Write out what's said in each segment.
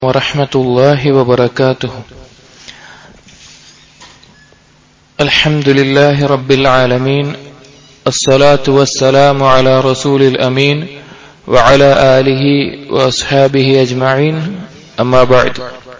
ورحمة الله وبركاته الحمد لله رب العالمين الصلاة والسلام على رسول الأمين وعلى آله وأصحابه أجمعين أما بعد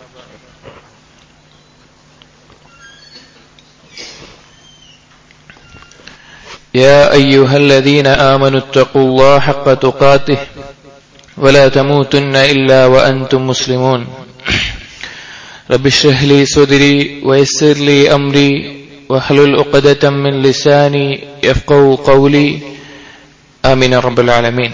يا أيها الذين آمنوا اتقوا الله حق تقاته ولا تموتن إلا وأنتم مسلمون رب اشرح لي صدري ويسر لي أمري واحلل عقدة من لساني يفقه قولي آمين رب العالمين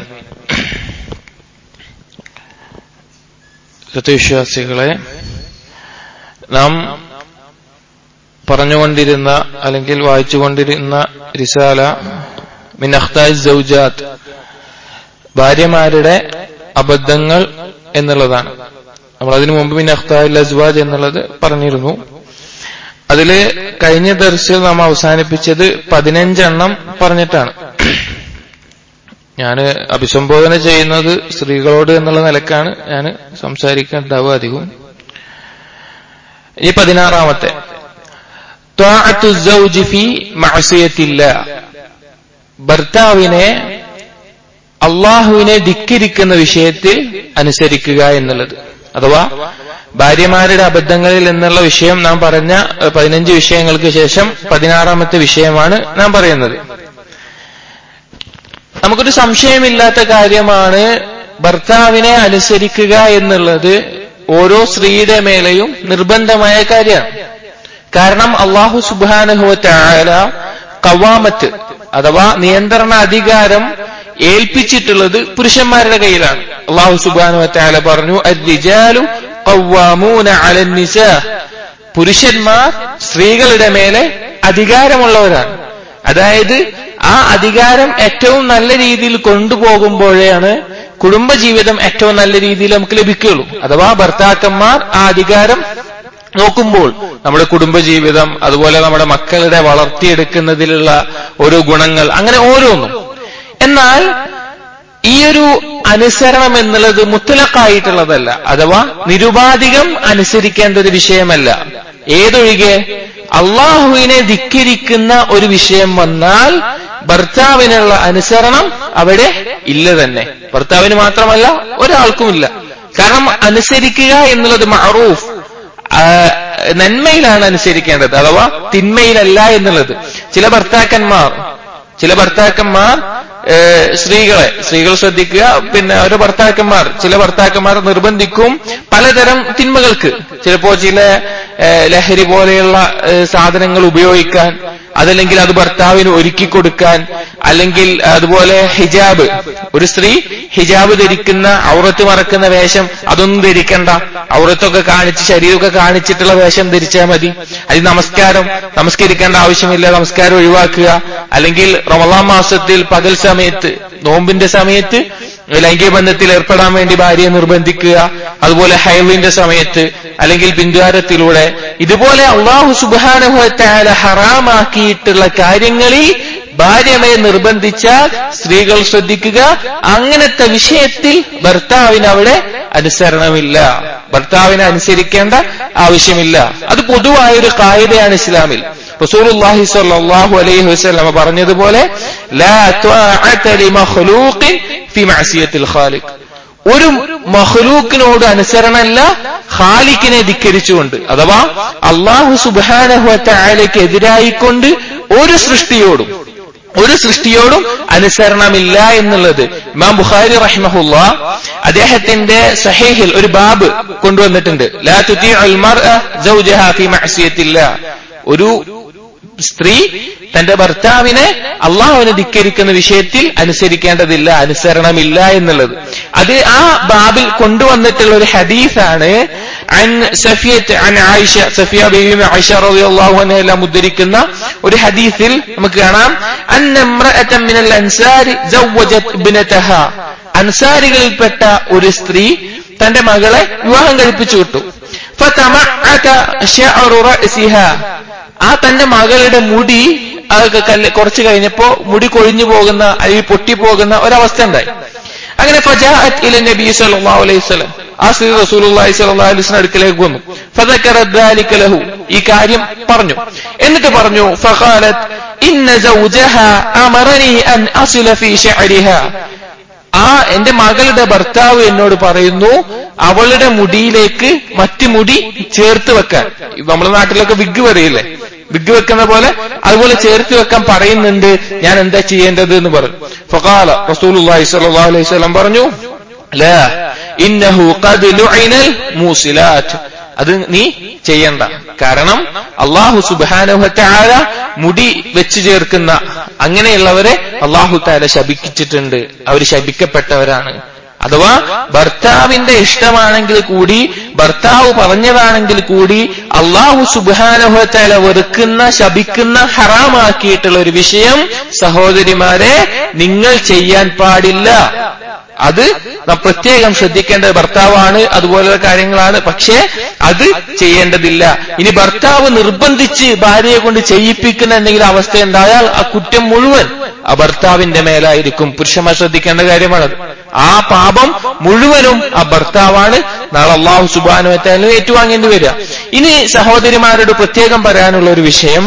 സത്യവിശ്വാസികളെ നാം പറഞ്ഞുകൊണ്ടിരുന്ന അല്ലെങ്കിൽ വായിച്ചുകൊണ്ടിരുന്ന റിസാല മിൻ അഖ്താജ് സൗജാത്ത് ഭാര്യമാരുടെ അബദ്ധങ്ങൾ എന്നുള്ളതാണ് നമ്മൾ അതിനു മുമ്പ് പിന്നെ അഖ്താൽ അസ്വാജ് എന്നുള്ളത് പറഞ്ഞിരുന്നു അതില് കഴിഞ്ഞ ദർശനം നാം അവസാനിപ്പിച്ചത് പതിനഞ്ചെണ്ണം പറഞ്ഞിട്ടാണ് ഞാൻ അഭിസംബോധന ചെയ്യുന്നത് സ്ത്രീകളോട് എന്നുള്ള നിലക്കാണ് ഞാൻ സംസാരിക്കേണ്ടാവുക അധികം ഈ പതിനാറാമത്തെ ഭർത്താവിനെ അള്ളാഹുവിനെ ധിക്കരിക്കുന്ന വിഷയത്തിൽ അനുസരിക്കുക എന്നുള്ളത് അഥവാ ഭാര്യമാരുടെ അബദ്ധങ്ങളിൽ എന്നുള്ള വിഷയം നാം പറഞ്ഞ പതിനഞ്ച് വിഷയങ്ങൾക്ക് ശേഷം പതിനാറാമത്തെ വിഷയമാണ് നാം പറയുന്നത് നമുക്കൊരു സംശയമില്ലാത്ത കാര്യമാണ് ഭർത്താവിനെ അനുസരിക്കുക എന്നുള്ളത് ഓരോ സ്ത്രീയുടെ മേലെയും നിർബന്ധമായ കാര്യമാണ് കാരണം അള്ളാഹു സുബാനുഹുവല കവാമത്ത് അഥവാ നിയന്ത്രണ അധികാരം ഏൽപ്പിച്ചിട്ടുള്ളത് പുരുഷന്മാരുടെ കയ്യിലാണ് അള്ളാഹു സുബാനുവല പറഞ്ഞു അരിജാലു പുരുഷന്മാർ സ്ത്രീകളുടെ മേലെ അധികാരമുള്ളവരാണ് അതായത് ആ അധികാരം ഏറ്റവും നല്ല രീതിയിൽ കൊണ്ടുപോകുമ്പോഴാണ് കുടുംബജീവിതം ഏറ്റവും നല്ല രീതിയിൽ നമുക്ക് ലഭിക്കുകയുള്ളൂ അഥവാ ഭർത്താക്കന്മാർ ആ അധികാരം നോക്കുമ്പോൾ നമ്മുടെ കുടുംബജീവിതം അതുപോലെ നമ്മുടെ മക്കളുടെ വളർത്തിയെടുക്കുന്നതിലുള്ള ഓരോ ഗുണങ്ങൾ അങ്ങനെ ഓരോന്നും എന്നാൽ ഈ ഒരു അനുസരണം എന്നുള്ളത് മുത്തലക്കായിട്ടുള്ളതല്ല അഥവാ നിരുപാധികം അനുസരിക്കേണ്ട ഒരു വിഷയമല്ല ഏതൊഴികെ അള്ളാഹുവിനെ ധിക്കരിക്കുന്ന ഒരു വിഷയം വന്നാൽ ഭർത്താവിനുള്ള അനുസരണം അവിടെ ഇല്ല തന്നെ ഭർത്താവിന് മാത്രമല്ല ഒരാൾക്കുമില്ല കാരണം അനുസരിക്കുക എന്നുള്ളത് മറൂഫ് നന്മയിലാണ് അനുസരിക്കേണ്ടത് അഥവാ തിന്മയിലല്ല എന്നുള്ളത് ചില ഭർത്താക്കന്മാർ ചില ഭർത്താക്കന്മാർ സ്ത്രീകളെ സ്ത്രീകൾ ശ്രദ്ധിക്കുക പിന്നെ ഓരോ ഭർത്താക്കന്മാർ ചില ഭർത്താക്കന്മാർ നിർബന്ധിക്കും പലതരം തിന്മകൾക്ക് ചിലപ്പോ ചില ലഹരി പോലെയുള്ള സാധനങ്ങൾ ഉപയോഗിക്കാൻ അതല്ലെങ്കിൽ അത് ഭർത്താവിന് ഒരുക്കി കൊടുക്കാൻ അല്ലെങ്കിൽ അതുപോലെ ഹിജാബ് ഒരു സ്ത്രീ ഹിജാബ് ധരിക്കുന്ന ഔറത്ത് മറക്കുന്ന വേഷം അതൊന്നും ധരിക്കണ്ട ഔറത്തൊക്കെ കാണിച്ച് ശരീരമൊക്കെ കാണിച്ചിട്ടുള്ള വേഷം ധരിച്ചാൽ മതി അത് നമസ്കാരം നമസ്കരിക്കേണ്ട ആവശ്യമില്ല നമസ്കാരം ഒഴിവാക്കുക അല്ലെങ്കിൽ റമദാൻ മാസത്തിൽ പകൽ സമയത്ത് നോമ്പിന്റെ സമയത്ത് ലൈംഗിക ബന്ധത്തിൽ ഏർപ്പെടാൻ വേണ്ടി ഭാര്യയെ നിർബന്ധിക്കുക അതുപോലെ ഹൈവിന്റെ സമയത്ത് അല്ലെങ്കിൽ പിന്തുവാരത്തിലൂടെ ഇതുപോലെ അള്ളാഹു സുബാനുഭവത്താല ഹറാമാക്കിയിട്ടുള്ള കാര്യങ്ങളിൽ ഭാര്യനെ നിർബന്ധിച്ചാൽ സ്ത്രീകൾ ശ്രദ്ധിക്കുക അങ്ങനത്തെ വിഷയത്തിൽ ഭർത്താവിന് അവിടെ അനുസരണമില്ല ഭർത്താവിനെ അനുസരിക്കേണ്ട ആവശ്യമില്ല അത് പൊതുവായൊരു കായികയാണ് ഇസ്ലാമിൽ റസൂലുള്ളാഹി സ്വല്ലല്ലാഹു അലൈഹി വസല്ലം പറഞ്ഞതുപോലെ ലാ ത്വാഅത ലിമഖ്ലൂഖിൻ ഫി മഅസിയത്തിൽ ഖാലിഖ് ഒരു മഹ്ലൂക്കിനോട് അനുസരണമല്ല ഖാലിക്കിനെ ധിക്കരിച്ചുകൊണ്ട് അഥവാ അള്ളാഹു സുബാനഹുവലയ്ക്ക് എതിരായിക്കൊണ്ട് ഒരു സൃഷ്ടിയോടും ഒരു സൃഷ്ടിയോടും അനുസരണമില്ല എന്നുള്ളത് ഇമാം ബുഖാരി റഹ്മഹുല്ല അദ്ദേഹത്തിന്റെ സഹേഹിൽ ഒരു ബാബ് കൊണ്ടുവന്നിട്ടുണ്ട് ലാ തുതി ഒരു സ്ത്രീ തന്റെ ഭർത്താവിനെ അള്ളാഹുവിനെ ധിക്കരിക്കുന്ന വിഷയത്തിൽ അനുസരിക്കേണ്ടതില്ല അനുസരണമില്ല എന്നുള്ളത് അത് ആ ബാബിൽ കൊണ്ടുവന്നിട്ടുള്ള ഒരു ഹദീസാണ് അൻ സഫിയത്ത് അൻ ആയിഷ സഫിയ ബീവി ആയിഷ റളിയല്ലാഹു അൻഹ എല്ലാം ഉദ്ധരിക്കുന്ന ഒരു ഹദീസിൽ നമുക്ക് കാണാം അന്നമ്രഅതൻ മിനൽ അൻസാരി സവ്വജത് ഇബ്നതഹ അൻസാരികളിൽപ്പെട്ട ഒരു സ്ത്രീ തന്റെ മകളെ വിവാഹം കഴിപ്പിച്ചു വിട്ടു ഫതമഅത ശഅറു റഅസിഹാ ആ തന്റെ മകളുടെ മുടി അതൊക്കെ കല്ല് കുറച്ച് കഴിഞ്ഞപ്പോ മുടി കൊഴിഞ്ഞു പോകുന്ന അല്ലെങ്കിൽ പൊട്ടിപ്പോകുന്ന ഒരവസ്ഥ ഉണ്ടായി അങ്ങനെ ഫജാഅത്ത് ഇല നബി സല്ലല്ലാഹു അലൈഹി വസല്ലം ആ സ്ത്രീ റസൂലുള്ളാഹി സ്വല്ലല്ലാഹു അലൈഹി വസല്ലം അടുക്കലേക്ക് വന്നു ഫദക്കറ ദാലിക ലഹു ഈ കാര്യം പറഞ്ഞു എന്നിട്ട് പറഞ്ഞു ഫഖാലത് ഇന്ന സൗജഹ അമറനി അൻ അസ്ല ഫീ ശഅരിഹ ആ എന്റെ മകളുടെ ഭർത്താവ് എന്നോട് പറയുന്നു അവളുടെ മുടിയിലേക്ക് മറ്റു മുടി ചേർത്ത് വെക്കാൻ നമ്മുടെ നാട്ടിലൊക്കെ വിഗ് പറയില്ലേ വിഗ് വെക്കുന്ന പോലെ അതുപോലെ ചേർത്ത് വെക്കാൻ പറയുന്നുണ്ട് ഞാൻ എന്താ ചെയ്യേണ്ടത് എന്ന് പറഞ്ഞു ഫഖാല റസൂലുള്ളാഹി സ്വല്ലല്ലാഹു അലൈഹി വസല്ലം പറഞ്ഞു ലാ ഇന്നഹു ഖദ് ലുഇനൽ മൂസിലാത്ത് അത് നീ ചെയ്യണ്ട കാരണം അള്ളാഹു സുബാനുഹത്താര മുടി വെച്ചു ചേർക്കുന്ന അങ്ങനെയുള്ളവരെ അള്ളാഹു താല ശപിച്ചിട്ടുണ്ട് അവർ ശപിക്കപ്പെട്ടവരാണ് അഥവാ ഭർത്താവിന്റെ ഇഷ്ടമാണെങ്കിൽ കൂടി ഭർത്താവ് പറഞ്ഞതാണെങ്കിൽ കൂടി അള്ളാഹു സുബാനുഹത്താല വെറുക്കുന്ന ശപിക്കുന്ന ഹറാമാക്കിയിട്ടുള്ള ഒരു വിഷയം സഹോദരിമാരെ നിങ്ങൾ ചെയ്യാൻ പാടില്ല അത് നാം പ്രത്യേകം ശ്രദ്ധിക്കേണ്ട ഭർത്താവാണ് അതുപോലുള്ള കാര്യങ്ങളാണ് പക്ഷേ അത് ചെയ്യേണ്ടതില്ല ഇനി ഭർത്താവ് നിർബന്ധിച്ച് ഭാര്യയെ കൊണ്ട് ചെയ്യിപ്പിക്കുന്ന എന്തെങ്കിലും അവസ്ഥ ഉണ്ടായാൽ ആ കുറ്റം മുഴുവൻ ആ ഭർത്താവിന്റെ മേലായിരിക്കും പുരുഷന്മാർ ശ്രദ്ധിക്കേണ്ട കാര്യമാണത് ആ പാപം മുഴുവനും ആ ഭർത്താവാണ് നാളെ അള്ളാഹു സുബാനുവറ്റാലും ഏറ്റുവാങ്ങേണ്ടി വരിക ഇനി സഹോദരിമാരോട് പ്രത്യേകം പറയാനുള്ള ഒരു വിഷയം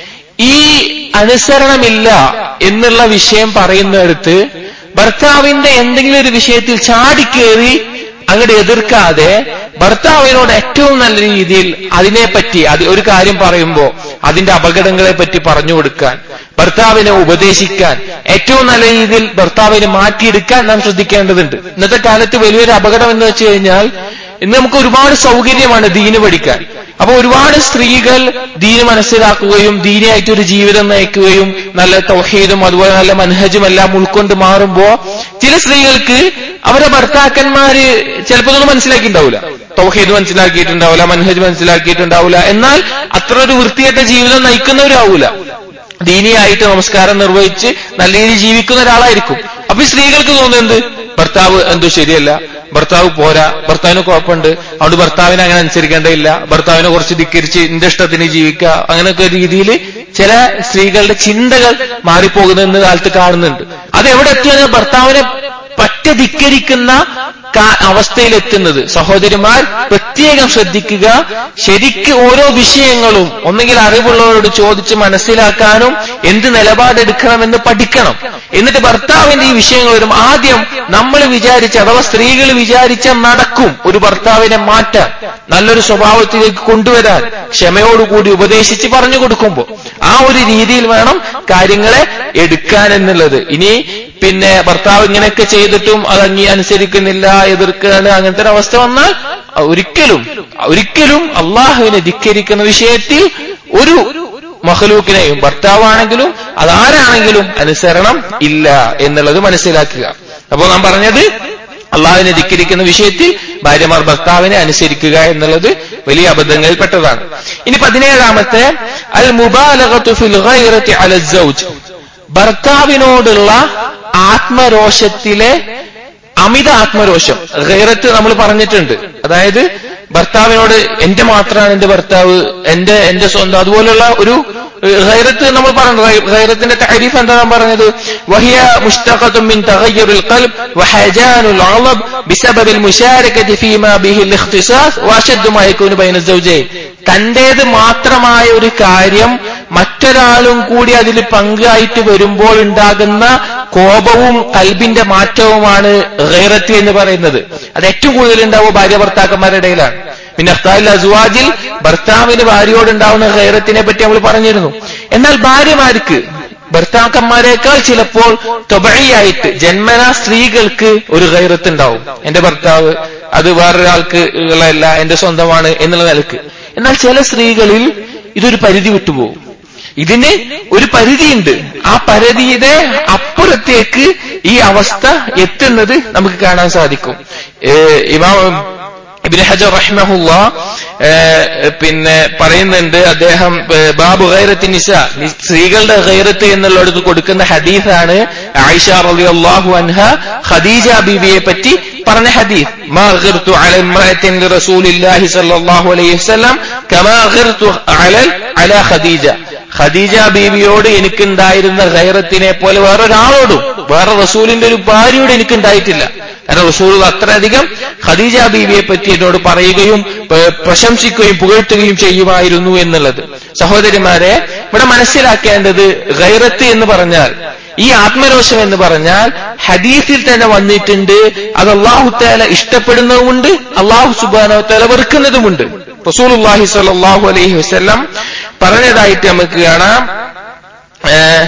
ഈ അനുസരണമില്ല എന്നുള്ള വിഷയം പറയുന്നിടത്ത് ഭർത്താവിന്റെ എന്തെങ്കിലും ഒരു വിഷയത്തിൽ ചാടിക്കേറി അങ്ങോട്ട് എതിർക്കാതെ ഭർത്താവിനോട് ഏറ്റവും നല്ല രീതിയിൽ അതിനെപ്പറ്റി അത് ഒരു കാര്യം പറയുമ്പോ അതിന്റെ അപകടങ്ങളെ പറ്റി പറഞ്ഞു കൊടുക്കാൻ ഭർത്താവിനെ ഉപദേശിക്കാൻ ഏറ്റവും നല്ല രീതിയിൽ ഭർത്താവിനെ മാറ്റിയെടുക്കാൻ നാം ശ്രദ്ധിക്കേണ്ടതുണ്ട് ഇന്നത്തെ കാലത്ത് വലിയൊരു അപകടം എന്ന് വെച്ച് കഴിഞ്ഞാൽ ഇന്ന് നമുക്ക് ഒരുപാട് സൗകര്യമാണ് ദീന് പഠിക്കാൻ അപ്പൊ ഒരുപാട് സ്ത്രീകൾ ദീന് മനസ്സിലാക്കുകയും ദീനിയായിട്ട് ഒരു ജീവിതം നയിക്കുകയും നല്ല തൗഹീദും അതുപോലെ നല്ല മനഹജും എല്ലാം ഉൾക്കൊണ്ട് മാറുമ്പോ ചില സ്ത്രീകൾക്ക് അവരുടെ ഭർത്താക്കന്മാര് ചിലപ്പോൾ ഒന്നും മനസ്സിലാക്കിയിട്ടുണ്ടാവില്ല തൗഹീദ് മനസ്സിലാക്കിയിട്ടുണ്ടാവില്ല മനഹജ് മനസ്സിലാക്കിയിട്ടുണ്ടാവില്ല എന്നാൽ അത്ര ഒരു വൃത്തിയായിട്ട ജീവിതം നയിക്കുന്നവരാവൂല ദീനിയായിട്ട് നമസ്കാരം നിർവഹിച്ച് നല്ല രീതിയിൽ ജീവിക്കുന്ന ഒരാളായിരിക്കും അപ്പൊ ഈ സ്ത്രീകൾക്ക് തോന്നുന്നത് ഭർത്താവ് എന്തോ ശരിയല്ല ഭർത്താവ് പോരാ ഭർത്താവിന് കുഴപ്പമുണ്ട് അതുകൊണ്ട് ഭർത്താവിനെ അങ്ങനെ അനുസരിക്കേണ്ടതില്ല ഭർത്താവിനെ കുറച്ച് ധിക്കരിച്ച് എന്റെ ഇഷ്ടത്തിന് ജീവിക്കുക അങ്ങനെയൊക്കെ രീതിയിൽ ചില സ്ത്രീകളുടെ ചിന്തകൾ മാറിപ്പോകുന്ന കാലത്ത് കാണുന്നുണ്ട് അത് എവിടെ എത്തിയാൽ ഭർത്താവിനെ പറ്റ ധിക്കരിക്കുന്ന അവസ്ഥയിലെത്തുന്നത് സഹോദരിമാർ പ്രത്യേകം ശ്രദ്ധിക്കുക ശരിക്ക് ഓരോ വിഷയങ്ങളും ഒന്നെങ്കിൽ അറിവുള്ളവരോട് ചോദിച്ച് മനസ്സിലാക്കാനും എന്ത് നിലപാടെടുക്കണമെന്ന് പഠിക്കണം എന്നിട്ട് ഭർത്താവിന്റെ ഈ വിഷയങ്ങൾ വരും ആദ്യം നമ്മൾ വിചാരിച്ച അഥവാ സ്ത്രീകൾ വിചാരിച്ച നടക്കും ഒരു ഭർത്താവിനെ മാറ്റാൻ നല്ലൊരു സ്വഭാവത്തിലേക്ക് കൊണ്ടുവരാൻ ക്ഷമയോടുകൂടി ഉപദേശിച്ച് പറഞ്ഞു കൊടുക്കുമ്പോൾ ആ ഒരു രീതിയിൽ വേണം കാര്യങ്ങളെ എടുക്കാൻ എന്നുള്ളത് ഇനി പിന്നെ ഭർത്താവ് ഇങ്ങനെയൊക്കെ ചെയ്തിട്ടും അത് അങ്ങി അനുസരിക്കുന്നില്ല എതിർക്കാണ് അങ്ങനത്തെ ഒരു അവസ്ഥ വന്നാൽ ഒരിക്കലും ഒരിക്കലും അള്ളാഹുവിനെ ധിക്കരിക്കുന്ന വിഷയത്തിൽ ഒരു മഹലൂക്കിനെയും ഭർത്താവാണെങ്കിലും അതാരാണെങ്കിലും അനുസരണം ഇല്ല എന്നുള്ളത് മനസ്സിലാക്കുക അപ്പോൾ നാം പറഞ്ഞത് അള്ളാഹുവിനെ ധിക്കരിക്കുന്ന വിഷയത്തിൽ ഭാര്യമാർ ഭർത്താവിനെ അനുസരിക്കുക എന്നുള്ളത് വലിയ അബദ്ധങ്ങളിൽപ്പെട്ടതാണ് ഇനി പതിനേഴാമത്തെ അൽ മുബാലകത്തു ഫിൽ ഗൈറത്തി അല സൗജ് ഭർത്താവിനോടുള്ള ആത്മരോഷത്തിലെ അമിത ആത്മരോഷം ഗൈറത്ത് നമ്മൾ പറഞ്ഞിട്ടുണ്ട് അതായത് ഭർത്താവിനോട് എന്റെ മാത്രമാണ് എന്റെ ഭർത്താവ് എന്റെ എന്റെ സ്വന്തം അതുപോലുള്ള ഒരു ഗൈറത്ത് നമ്മൾ പറഞ്ഞത് ഗൈറത്തിന്റെ താരീഫ് എന്താ നാം പറഞ്ഞത് വഹിയ മുസ്തഖത്തും മിൻ തഗയ്യുറിൽ ഖൽബ് വഹജാനുൽ അളബ് ബിസബബ് المشاركة فيما به الاختصاص واشد ما يكون بين الزوجين തന്റേത് മാത്രമായ ഒരു കാര്യം മറ്റൊരാളും കൂടി അതിൽ പങ്കായിട്ട് വരുമ്പോൾ ഉണ്ടാകുന്ന കോപവും കൽബിന്റെ മാറ്റവുമാണ് ഗൈറത്ത് എന്ന് പറയുന്നത് അത് ഏറ്റവും കൂടുതൽ ഉണ്ടാവുക ഭാര്യ ഭർത്താക്കന്മാരുടെ ഇടയിലാണ് പിന്നെ അഫ്താൽ അസുവാജിൽ ഭർത്താവിന് ഭാര്യയോട് ഉണ്ടാവുന്ന ഗൈറത്തിനെ പറ്റി നമ്മൾ പറഞ്ഞിരുന്നു എന്നാൽ ഭാര്യമാർക്ക് ഭർത്താക്കന്മാരെക്കാൾ ചിലപ്പോൾ തൊബഴിയായിട്ട് ജന്മന സ്ത്രീകൾക്ക് ഒരു ഗൈറത്ത് ഉണ്ടാവും എന്റെ ഭർത്താവ് അത് വേറൊരാൾക്ക് ഉള്ളതല്ല എന്റെ സ്വന്തമാണ് എന്നുള്ള നിലക്ക് എന്നാൽ ചില സ്ത്രീകളിൽ ഇതൊരു പരിധി വിട്ടുപോകും ഇതിന് ഒരു പരിധിയുണ്ട് ആ പരിധിയുടെ അപ്പുറത്തേക്ക് ഈ അവസ്ഥ എത്തുന്നത് നമുക്ക് കാണാൻ സാധിക്കും ഇമാം ഇബിൻ ഹജർ റഹ്മഹുല്ല പിന്നെ പറയുന്നുണ്ട് അദ്ദേഹം ബാബു ഗൈറത്തി നിസ സ്ത്രീകളുടെ ഗൈറത്ത് എന്നുള്ളിടത്ത് കൊടുക്കുന്ന ഹദീസാണ് ആയിഷ റളിയല്ലാഹു അൻഹ ഖദീജ ബീവിയെ പറ്റി പറഞ്ഞ ഹദീസ് മാ ഗിർതു അല ഇംറഅത്തിൻ റസൂലില്ലാഹി സ്വല്ലല്ലാഹു അലൈഹി വസല്ലം കമാ ഗിർതു അല അല ഖദീജ ഖദീജ ബീവിയോട് എനിക്കുണ്ടായിരുന്ന ഗൈറത്തിനെ പോലെ വേറൊരാളോടും വേറെ റസൂലിന്റെ ഒരു ഭാര്യയോട് എനിക്കുണ്ടായിട്ടില്ല കാരണം റസൂൽ അത്രയധികം ഖദീജ ബീവിയെ പറ്റി എന്നോട് പറയുകയും പ- പ്രശംസിക്കുകയും പുകഴ്ത്തുകയും ചെയ്യുമായിരുന്നു എന്നുള്ളത് സഹോദരിമാരെ ഇവിടെ മനസ്സിലാക്കേണ്ടത് ഗൈറത്ത് എന്ന് പറഞ്ഞാൽ ഈ ആത്മരോഷം എന്ന് പറഞ്ഞാൽ ഹദീസിൽ തന്നെ വന്നിട്ടുണ്ട് അത് അള്ളാഹു താല ഇഷ്ടപ്പെടുന്നതുമുണ്ട് അള്ളാഹു സുബാനോ താല വെറുക്കുന്നതുമുണ്ട് റസൂലുള്ളാഹി സ്വല്ലല്ലാഹു അലൈഹി വസല്ലം പറഞ്ഞതായിട്ട് നമുക്ക് കാണാം ഏഹ്,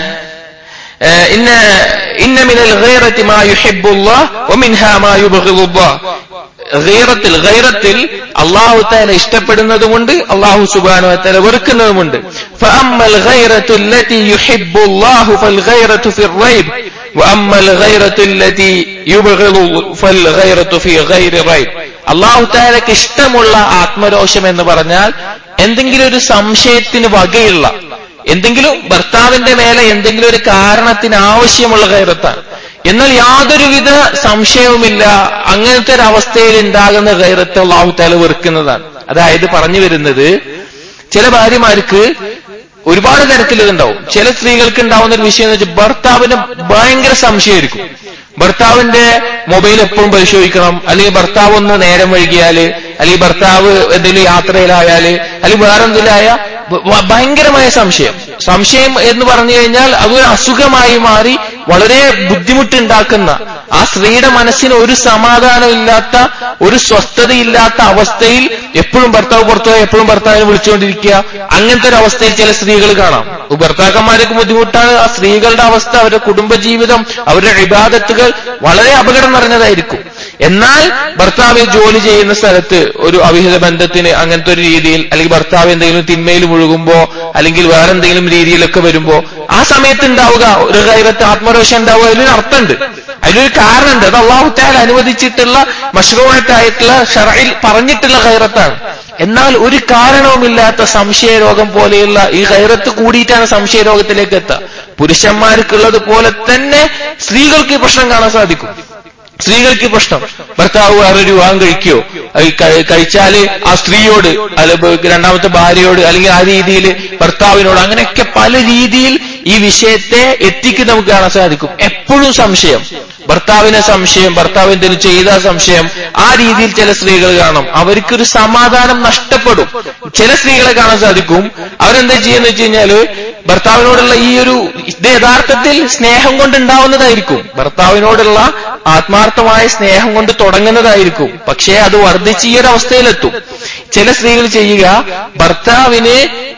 ഏഹ്, ഇന്ന ഇന്ന മിനൽ ഗൈറത്തി മാ യുഹിബ്ബുല്ലാഹ് വമിൻഹാ മാ യുബ്ഗിദുല്ലാഹ് ഗൈറത്തിൽ ഗൈറത്തിൽ അള്ളാഹു താല ഇഷ്ടപ്പെടുന്നതുമുണ്ട് അള്ളാഹു സുബാനു താല വെറുക്കുന്നതുമുണ്ട് فأما الغيرة التي يحب الله فالغيرة في الريب وأما الغيرة التي يبغض فالغيرة في غير ريب അള്ളാഹു താലക്ക് ഇഷ്ടമുള്ള ആത്മരോഷം എന്ന് പറഞ്ഞാൽ എന്തെങ്കിലും ഒരു സംശയത്തിന് വകയുള്ള എന്തെങ്കിലും ഭർത്താവിന്റെ മേലെ എന്തെങ്കിലും ഒരു കാരണത്തിന് ആവശ്യമുള്ള കയറത്താണ് എന്നാൽ യാതൊരുവിധ സംശയവുമില്ല അങ്ങനത്തെ ഒരു അവസ്ഥയിൽ ഉണ്ടാകുന്ന കയറത്ത് അള്ളാഹു താല വെറുക്കുന്നതാണ് അതായത് പറഞ്ഞു വരുന്നത് ചില ഭാര്യമാർക്ക് ഒരുപാട് തരത്തിലുണ്ടാവും ചില സ്ത്രീകൾക്ക് ഉണ്ടാവുന്ന ഒരു വിഷയം എന്ന് വെച്ചാൽ ഭർത്താവിന് ഭയങ്കര സംശയമായിരിക്കും ഭർത്താവിന്റെ മൊബൈൽ എപ്പോഴും പരിശോധിക്കണം അല്ലെങ്കിൽ ഭർത്താവ് ഒന്ന് നേരം വൈകിയാല് അല്ലെങ്കിൽ ഭർത്താവ് എന്തെങ്കിലും യാത്രയിലായാല് അല്ലെങ്കിൽ വേറെ എന്തെങ്കിലായ ഭയങ്കരമായ സംശയം സംശയം എന്ന് പറഞ്ഞു കഴിഞ്ഞാൽ അതൊരു അസുഖമായി മാറി വളരെ ബുദ്ധിമുട്ടുണ്ടാക്കുന്ന ആ സ്ത്രീയുടെ മനസ്സിന് ഒരു സമാധാനമില്ലാത്ത ഒരു സ്വസ്ഥതയില്ലാത്ത അവസ്ഥയിൽ എപ്പോഴും ഭർത്താവ് പുറത്തു പോയി എപ്പോഴും ഭർത്താവിനെ വിളിച്ചുകൊണ്ടിരിക്കുക അങ്ങനത്തെ ഒരു അവസ്ഥയിൽ ചില സ്ത്രീകൾ കാണാം ഭർത്താക്കന്മാർക്ക് ബുദ്ധിമുട്ടാണ് ആ സ്ത്രീകളുടെ അവസ്ഥ അവരുടെ കുടുംബജീവിതം അവരുടെ ഇബാദത്തുകൾ വളരെ അപകടം നിറഞ്ഞതായിരിക്കും എന്നാൽ ഭർത്താവ് ജോലി ചെയ്യുന്ന സ്ഥലത്ത് ഒരു അവിഹിത ബന്ധത്തിന് അങ്ങനത്തെ ഒരു രീതിയിൽ അല്ലെങ്കിൽ ഭർത്താവ് എന്തെങ്കിലും തിന്മയിൽ മുഴുകുമ്പോ അല്ലെങ്കിൽ വേറെ എന്തെങ്കിലും രീതിയിലൊക്കെ വരുമ്പോ ആ സമയത്ത് ഉണ്ടാവുക ഒരു കൈരത്ത് ആത്മരോഷം ഉണ്ടാവുക അതിലൊരു അർത്ഥമുണ്ട് അതിലൊരു കാരണമുണ്ട് അത് അള്ളാഹുത്താൽ അനുവദിച്ചിട്ടുള്ള മഷ്റൂണത്തായിട്ടുള്ള ഷറയിൽ പറഞ്ഞിട്ടുള്ള കൈറത്താണ് എന്നാൽ ഒരു കാരണവുമില്ലാത്ത സംശയരോഗം പോലെയുള്ള ഈ കൈറത്ത് കൂടിയിട്ടാണ് സംശയരോഗത്തിലേക്ക് എത്തുക പുരുഷന്മാർക്കുള്ളത് പോലെ തന്നെ സ്ത്രീകൾക്ക് ഈ പ്രശ്നം കാണാൻ സാധിക്കും സ്ത്രീകൾക്ക് ഈ പ്രശ്നം ഭർത്താവ് വേറൊരു വിവാഹം കഴിക്കുകയോ കഴിച്ചാല് ആ സ്ത്രീയോട് അല്ല രണ്ടാമത്തെ ഭാര്യയോട് അല്ലെങ്കിൽ ആ രീതിയിൽ ഭർത്താവിനോട് അങ്ങനെയൊക്കെ പല രീതിയിൽ ഈ വിഷയത്തെ എത്തിക്ക് നമുക്ക് കാണാൻ സാധിക്കും എപ്പോഴും സംശയം ഭർത്താവിനെ സംശയം ഭർത്താവ് എന്തെങ്കിലും ചെയ്ത സംശയം ആ രീതിയിൽ ചില സ്ത്രീകൾ കാണും അവർക്കൊരു സമാധാനം നഷ്ടപ്പെടും ചില സ്ത്രീകളെ കാണാൻ സാധിക്കും അവരെന്താ ചെയ്യുന്ന വെച്ച് കഴിഞ്ഞാല് ഭർത്താവിനോടുള്ള ഈ ഒരു ഇത് യഥാർത്ഥത്തിൽ സ്നേഹം കൊണ്ടുണ്ടാവുന്നതായിരിക്കും ഭർത്താവിനോടുള്ള ആത്മാർത്ഥമായ സ്നേഹം കൊണ്ട് തുടങ്ങുന്നതായിരിക്കും പക്ഷേ അത് വർദ്ധിച്ച് ഈ ഒരു അവസ്ഥയിലെത്തും ചില സ്ത്രീകൾ ചെയ്യുക ഭർത്താവിന്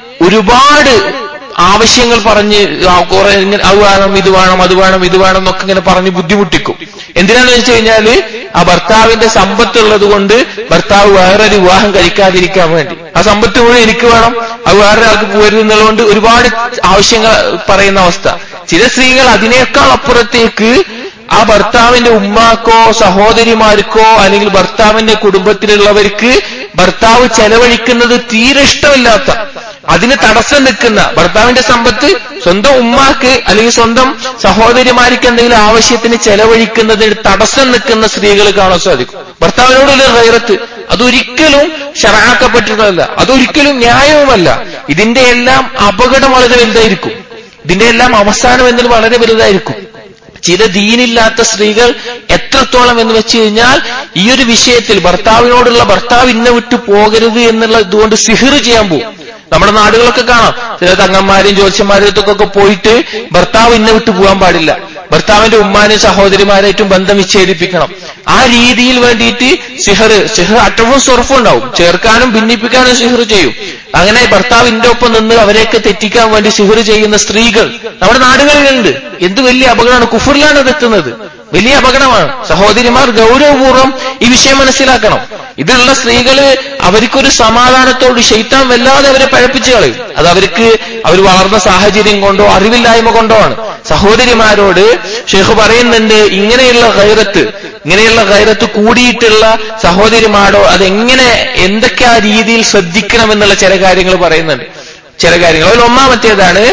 ഒരുപാട് ആവശ്യങ്ങൾ പറഞ്ഞ് കുറെ അത് വേണം ഇത് വേണം അത് വേണം ഇത് വേണം എന്നൊക്കെ ഇങ്ങനെ പറഞ്ഞ് ബുദ്ധിമുട്ടിക്കും എന്തിനാന്ന് വെച്ച് കഴിഞ്ഞാല് ആ ഭർത്താവിന്റെ സമ്പത്തുള്ളത് കൊണ്ട് ഭർത്താവ് വേറൊരു വിവാഹം കഴിക്കാതിരിക്കാൻ വേണ്ടി ആ സമ്പത്ത് മുഴുവൻ എനിക്ക് വേണം അത് വേറൊരാൾക്ക് പോരുന്നതുകൊണ്ട് ഒരുപാട് ആവശ്യങ്ങൾ പറയുന്ന അവസ്ഥ ചില സ്ത്രീകൾ അതിനേക്കാൾ അപ്പുറത്തേക്ക് ആ ഭർത്താവിന്റെ ഉമ്മാക്കോ സഹോദരിമാർക്കോ അല്ലെങ്കിൽ ഭർത്താവിന്റെ കുടുംബത്തിലുള്ളവർക്ക് ഭർത്താവ് ചെലവഴിക്കുന്നത് തീരെ ഇഷ്ടമില്ലാത്ത അതിന് തടസ്സം നിൽക്കുന്ന ഭർത്താവിന്റെ സമ്പത്ത് സ്വന്തം ഉമ്മാക്ക് അല്ലെങ്കിൽ സ്വന്തം സഹോദരിമാർക്ക് എന്തെങ്കിലും ആവശ്യത്തിന് ചെലവഴിക്കുന്നതിന് തടസ്സം നിൽക്കുന്ന സ്ത്രീകൾ കാണാൻ സാധിക്കും ഭർത്താവിനോടുള്ള ഗൈറത്ത് അതൊരിക്കലും ഷറാക്കപ്പെട്ടിട്ടുള്ളതല്ല അതൊരിക്കലും ന്യായവുമല്ല ഇതിന്റെ എല്ലാം അപകടം വളരെ വലുതായിരിക്കും ഇതിന്റെ എല്ലാം അവസാനം എന്നത് വളരെ വലുതായിരിക്കും ചില ദീനില്ലാത്ത സ്ത്രീകൾ എത്രത്തോളം എന്ന് വെച്ച് കഴിഞ്ഞാൽ ഈ ഒരു വിഷയത്തിൽ ഭർത്താവിനോടുള്ള ഭർത്താവ് ഇന്ന വിട്ടു പോകരുത് എന്നുള്ള ഇതുകൊണ്ട് സിഹിർ ചെയ്യാൻ പോകും നമ്മുടെ നാടുകളൊക്കെ കാണാം ചില തങ്ങന്മാരെയും ജ്യോത്സ്യന്മാരും അടുത്തൊക്കെ പോയിട്ട് ഭർത്താവ് ഇന്ന വിട്ടു പോകാൻ പാടില്ല ഭർത്താവിന്റെ ഉമ്മാനും സഹോദരിമാരായിട്ടും ബന്ധം വിച്ഛേദിപ്പിക്കണം ആ രീതിയിൽ വേണ്ടിയിട്ട് സിഹർ സിഹർ അറ്റവും സ്വർഫും ഉണ്ടാവും ചേർക്കാനും ഭിന്നിപ്പിക്കാനും സിഹർ ചെയ്യും അങ്ങനെ ഭർത്താവിന്റെ ഒപ്പം നിന്ന് അവരെയൊക്കെ തെറ്റിക്കാൻ വേണ്ടി സിഹർ ചെയ്യുന്ന സ്ത്രീകൾ നമ്മുടെ നാടുകളിലുണ്ട് എന്ത് വലിയ അപകടമാണ് കുഫറിലാണ് അത് എത്തുന്നത് വലിയ അപകടമാണ് സഹോദരിമാർ ഗൗരവപൂർവ്വം ഈ വിഷയം മനസ്സിലാക്കണം ഇതിലുള്ള സ്ത്രീകള് അവർക്കൊരു സമാധാനത്തോട് ശൈത്താൻ വല്ലാതെ അവരെ പഴപ്പിച്ചു കളയും അത് അവർക്ക് അവർ വളർന്ന സാഹചര്യം കൊണ്ടോ അറിവില്ലായ്മ കൊണ്ടോ ആണ് സഹോദരിമാരോട് ഷെയ്ഖ് പറയുന്നുണ്ട് ഇങ്ങനെയുള്ള ഗൈറത്ത് ഇങ്ങനെയുള്ള ഗൈറത്ത് കൂടിയിട്ടുള്ള സഹോദരിമാരോ അതെങ്ങനെ എന്തൊക്കെ ആ രീതിയിൽ ശ്രദ്ധിക്കണം എന്നുള്ള ചില കാര്യങ്ങൾ പറയുന്നുണ്ട് ചില കാര്യങ്ങൾ അതിൽ ഒന്നാമത്തേതാണ്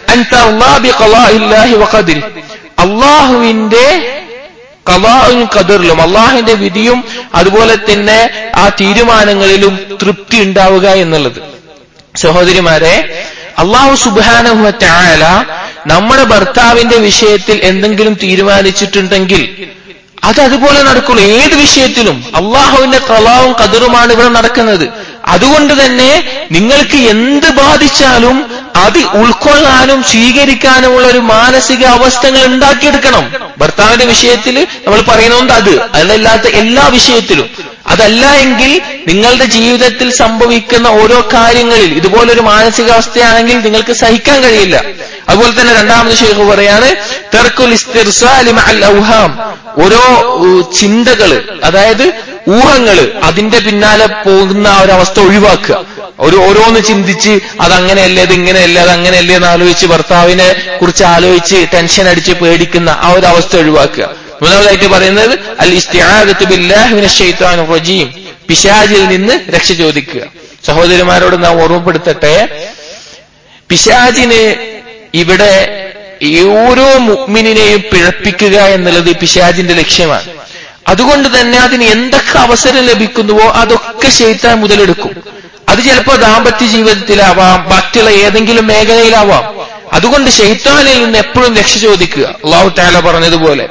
അള്ളാഹുവിന്റെ കലാവും കതിറിലും അള്ളാഹിന്റെ വിധിയും അതുപോലെ തന്നെ ആ തീരുമാനങ്ങളിലും തൃപ്തി ഉണ്ടാവുക എന്നുള്ളത് സഹോദരിമാരെ അള്ളാഹു സുബാനഹുവ ചായാല നമ്മുടെ ഭർത്താവിന്റെ വിഷയത്തിൽ എന്തെങ്കിലും തീരുമാനിച്ചിട്ടുണ്ടെങ്കിൽ അത് അതുപോലെ നടക്കുള്ളൂ ഏത് വിഷയത്തിലും അള്ളാഹുവിന്റെ കലാവും കതിറുമാണ് ഇവിടെ നടക്കുന്നത് അതുകൊണ്ട് തന്നെ നിങ്ങൾക്ക് എന്ത് ബാധിച്ചാലും അത് ഉൾക്കൊള്ളാനും സ്വീകരിക്കാനുമുള്ള ഒരു മാനസിക അവസ്ഥകൾ ഉണ്ടാക്കിയെടുക്കണം ഭർത്താവിന്റെ വിഷയത്തിൽ നമ്മൾ പറയുന്നത് അത് അതല്ലാത്ത എല്ലാ വിഷയത്തിലും അതല്ല എങ്കിൽ നിങ്ങളുടെ ജീവിതത്തിൽ സംഭവിക്കുന്ന ഓരോ കാര്യങ്ങളിൽ ഇതുപോലൊരു മാനസികാവസ്ഥയാണെങ്കിൽ നിങ്ങൾക്ക് സഹിക്കാൻ കഴിയില്ല അതുപോലെ തന്നെ രണ്ടാമത് ഷെയ്ഖ് പറയാണ് തെർക്കുൽ ഔഹാം ഓരോ ചിന്തകള് അതായത് ഊഹങ്ങള് അതിന്റെ പിന്നാലെ പോകുന്ന ആ ഒരവസ്ഥ ഒഴിവാക്കുക ഒരു ഓരോന്ന് ചിന്തിച്ച് അതങ്ങനെയല്ലേ ഇത് ഇങ്ങനെയല്ലേ അത് അങ്ങനെയല്ലേ എന്ന് ആലോചിച്ച് ഭർത്താവിനെ കുറിച്ച് ആലോചിച്ച് ടെൻഷൻ അടിച്ച് പേടിക്കുന്ന ആ ഒരു അവസ്ഥ ഒഴിവാക്കുക മൂന്നാമതായിട്ട് പറയുന്നത് അൽ ഇസ്തിആദത്തു ബില്ലാഹി മിനശ് ശൈത്വാനിർ റജീം പിശാചിൽ നിന്ന് രക്ഷ ചോദിക്കുക സഹോദരിമാരോട് നാം ഓർമ്മപ്പെടുത്തട്ടെ പിശാചിന് ഇവിടെ ഈ ഓരോ മുഗ്മിനെയും പിഴപ്പിക്കുക എന്നുള്ളത് പിശാചിന്റെ ലക്ഷ്യമാണ് അതുകൊണ്ട് തന്നെ അതിന് എന്തൊക്കെ അവസരം ലഭിക്കുന്നുവോ അതൊക്കെ ശൈത്താൻ മുതലെടുക്കും അത് ചിലപ്പോൾ ദാമ്പത്യ ജീവിതത്തിലാവാം മറ്റുള്ള ഏതെങ്കിലും മേഖലയിലാവാം അതുകൊണ്ട് ഷെയ്ത്താനിൽ നിന്ന് എപ്പോഴും രക്ഷ ചോദിക്കുക അള്ളാഹു താല പറഞ്ഞതുപോലെ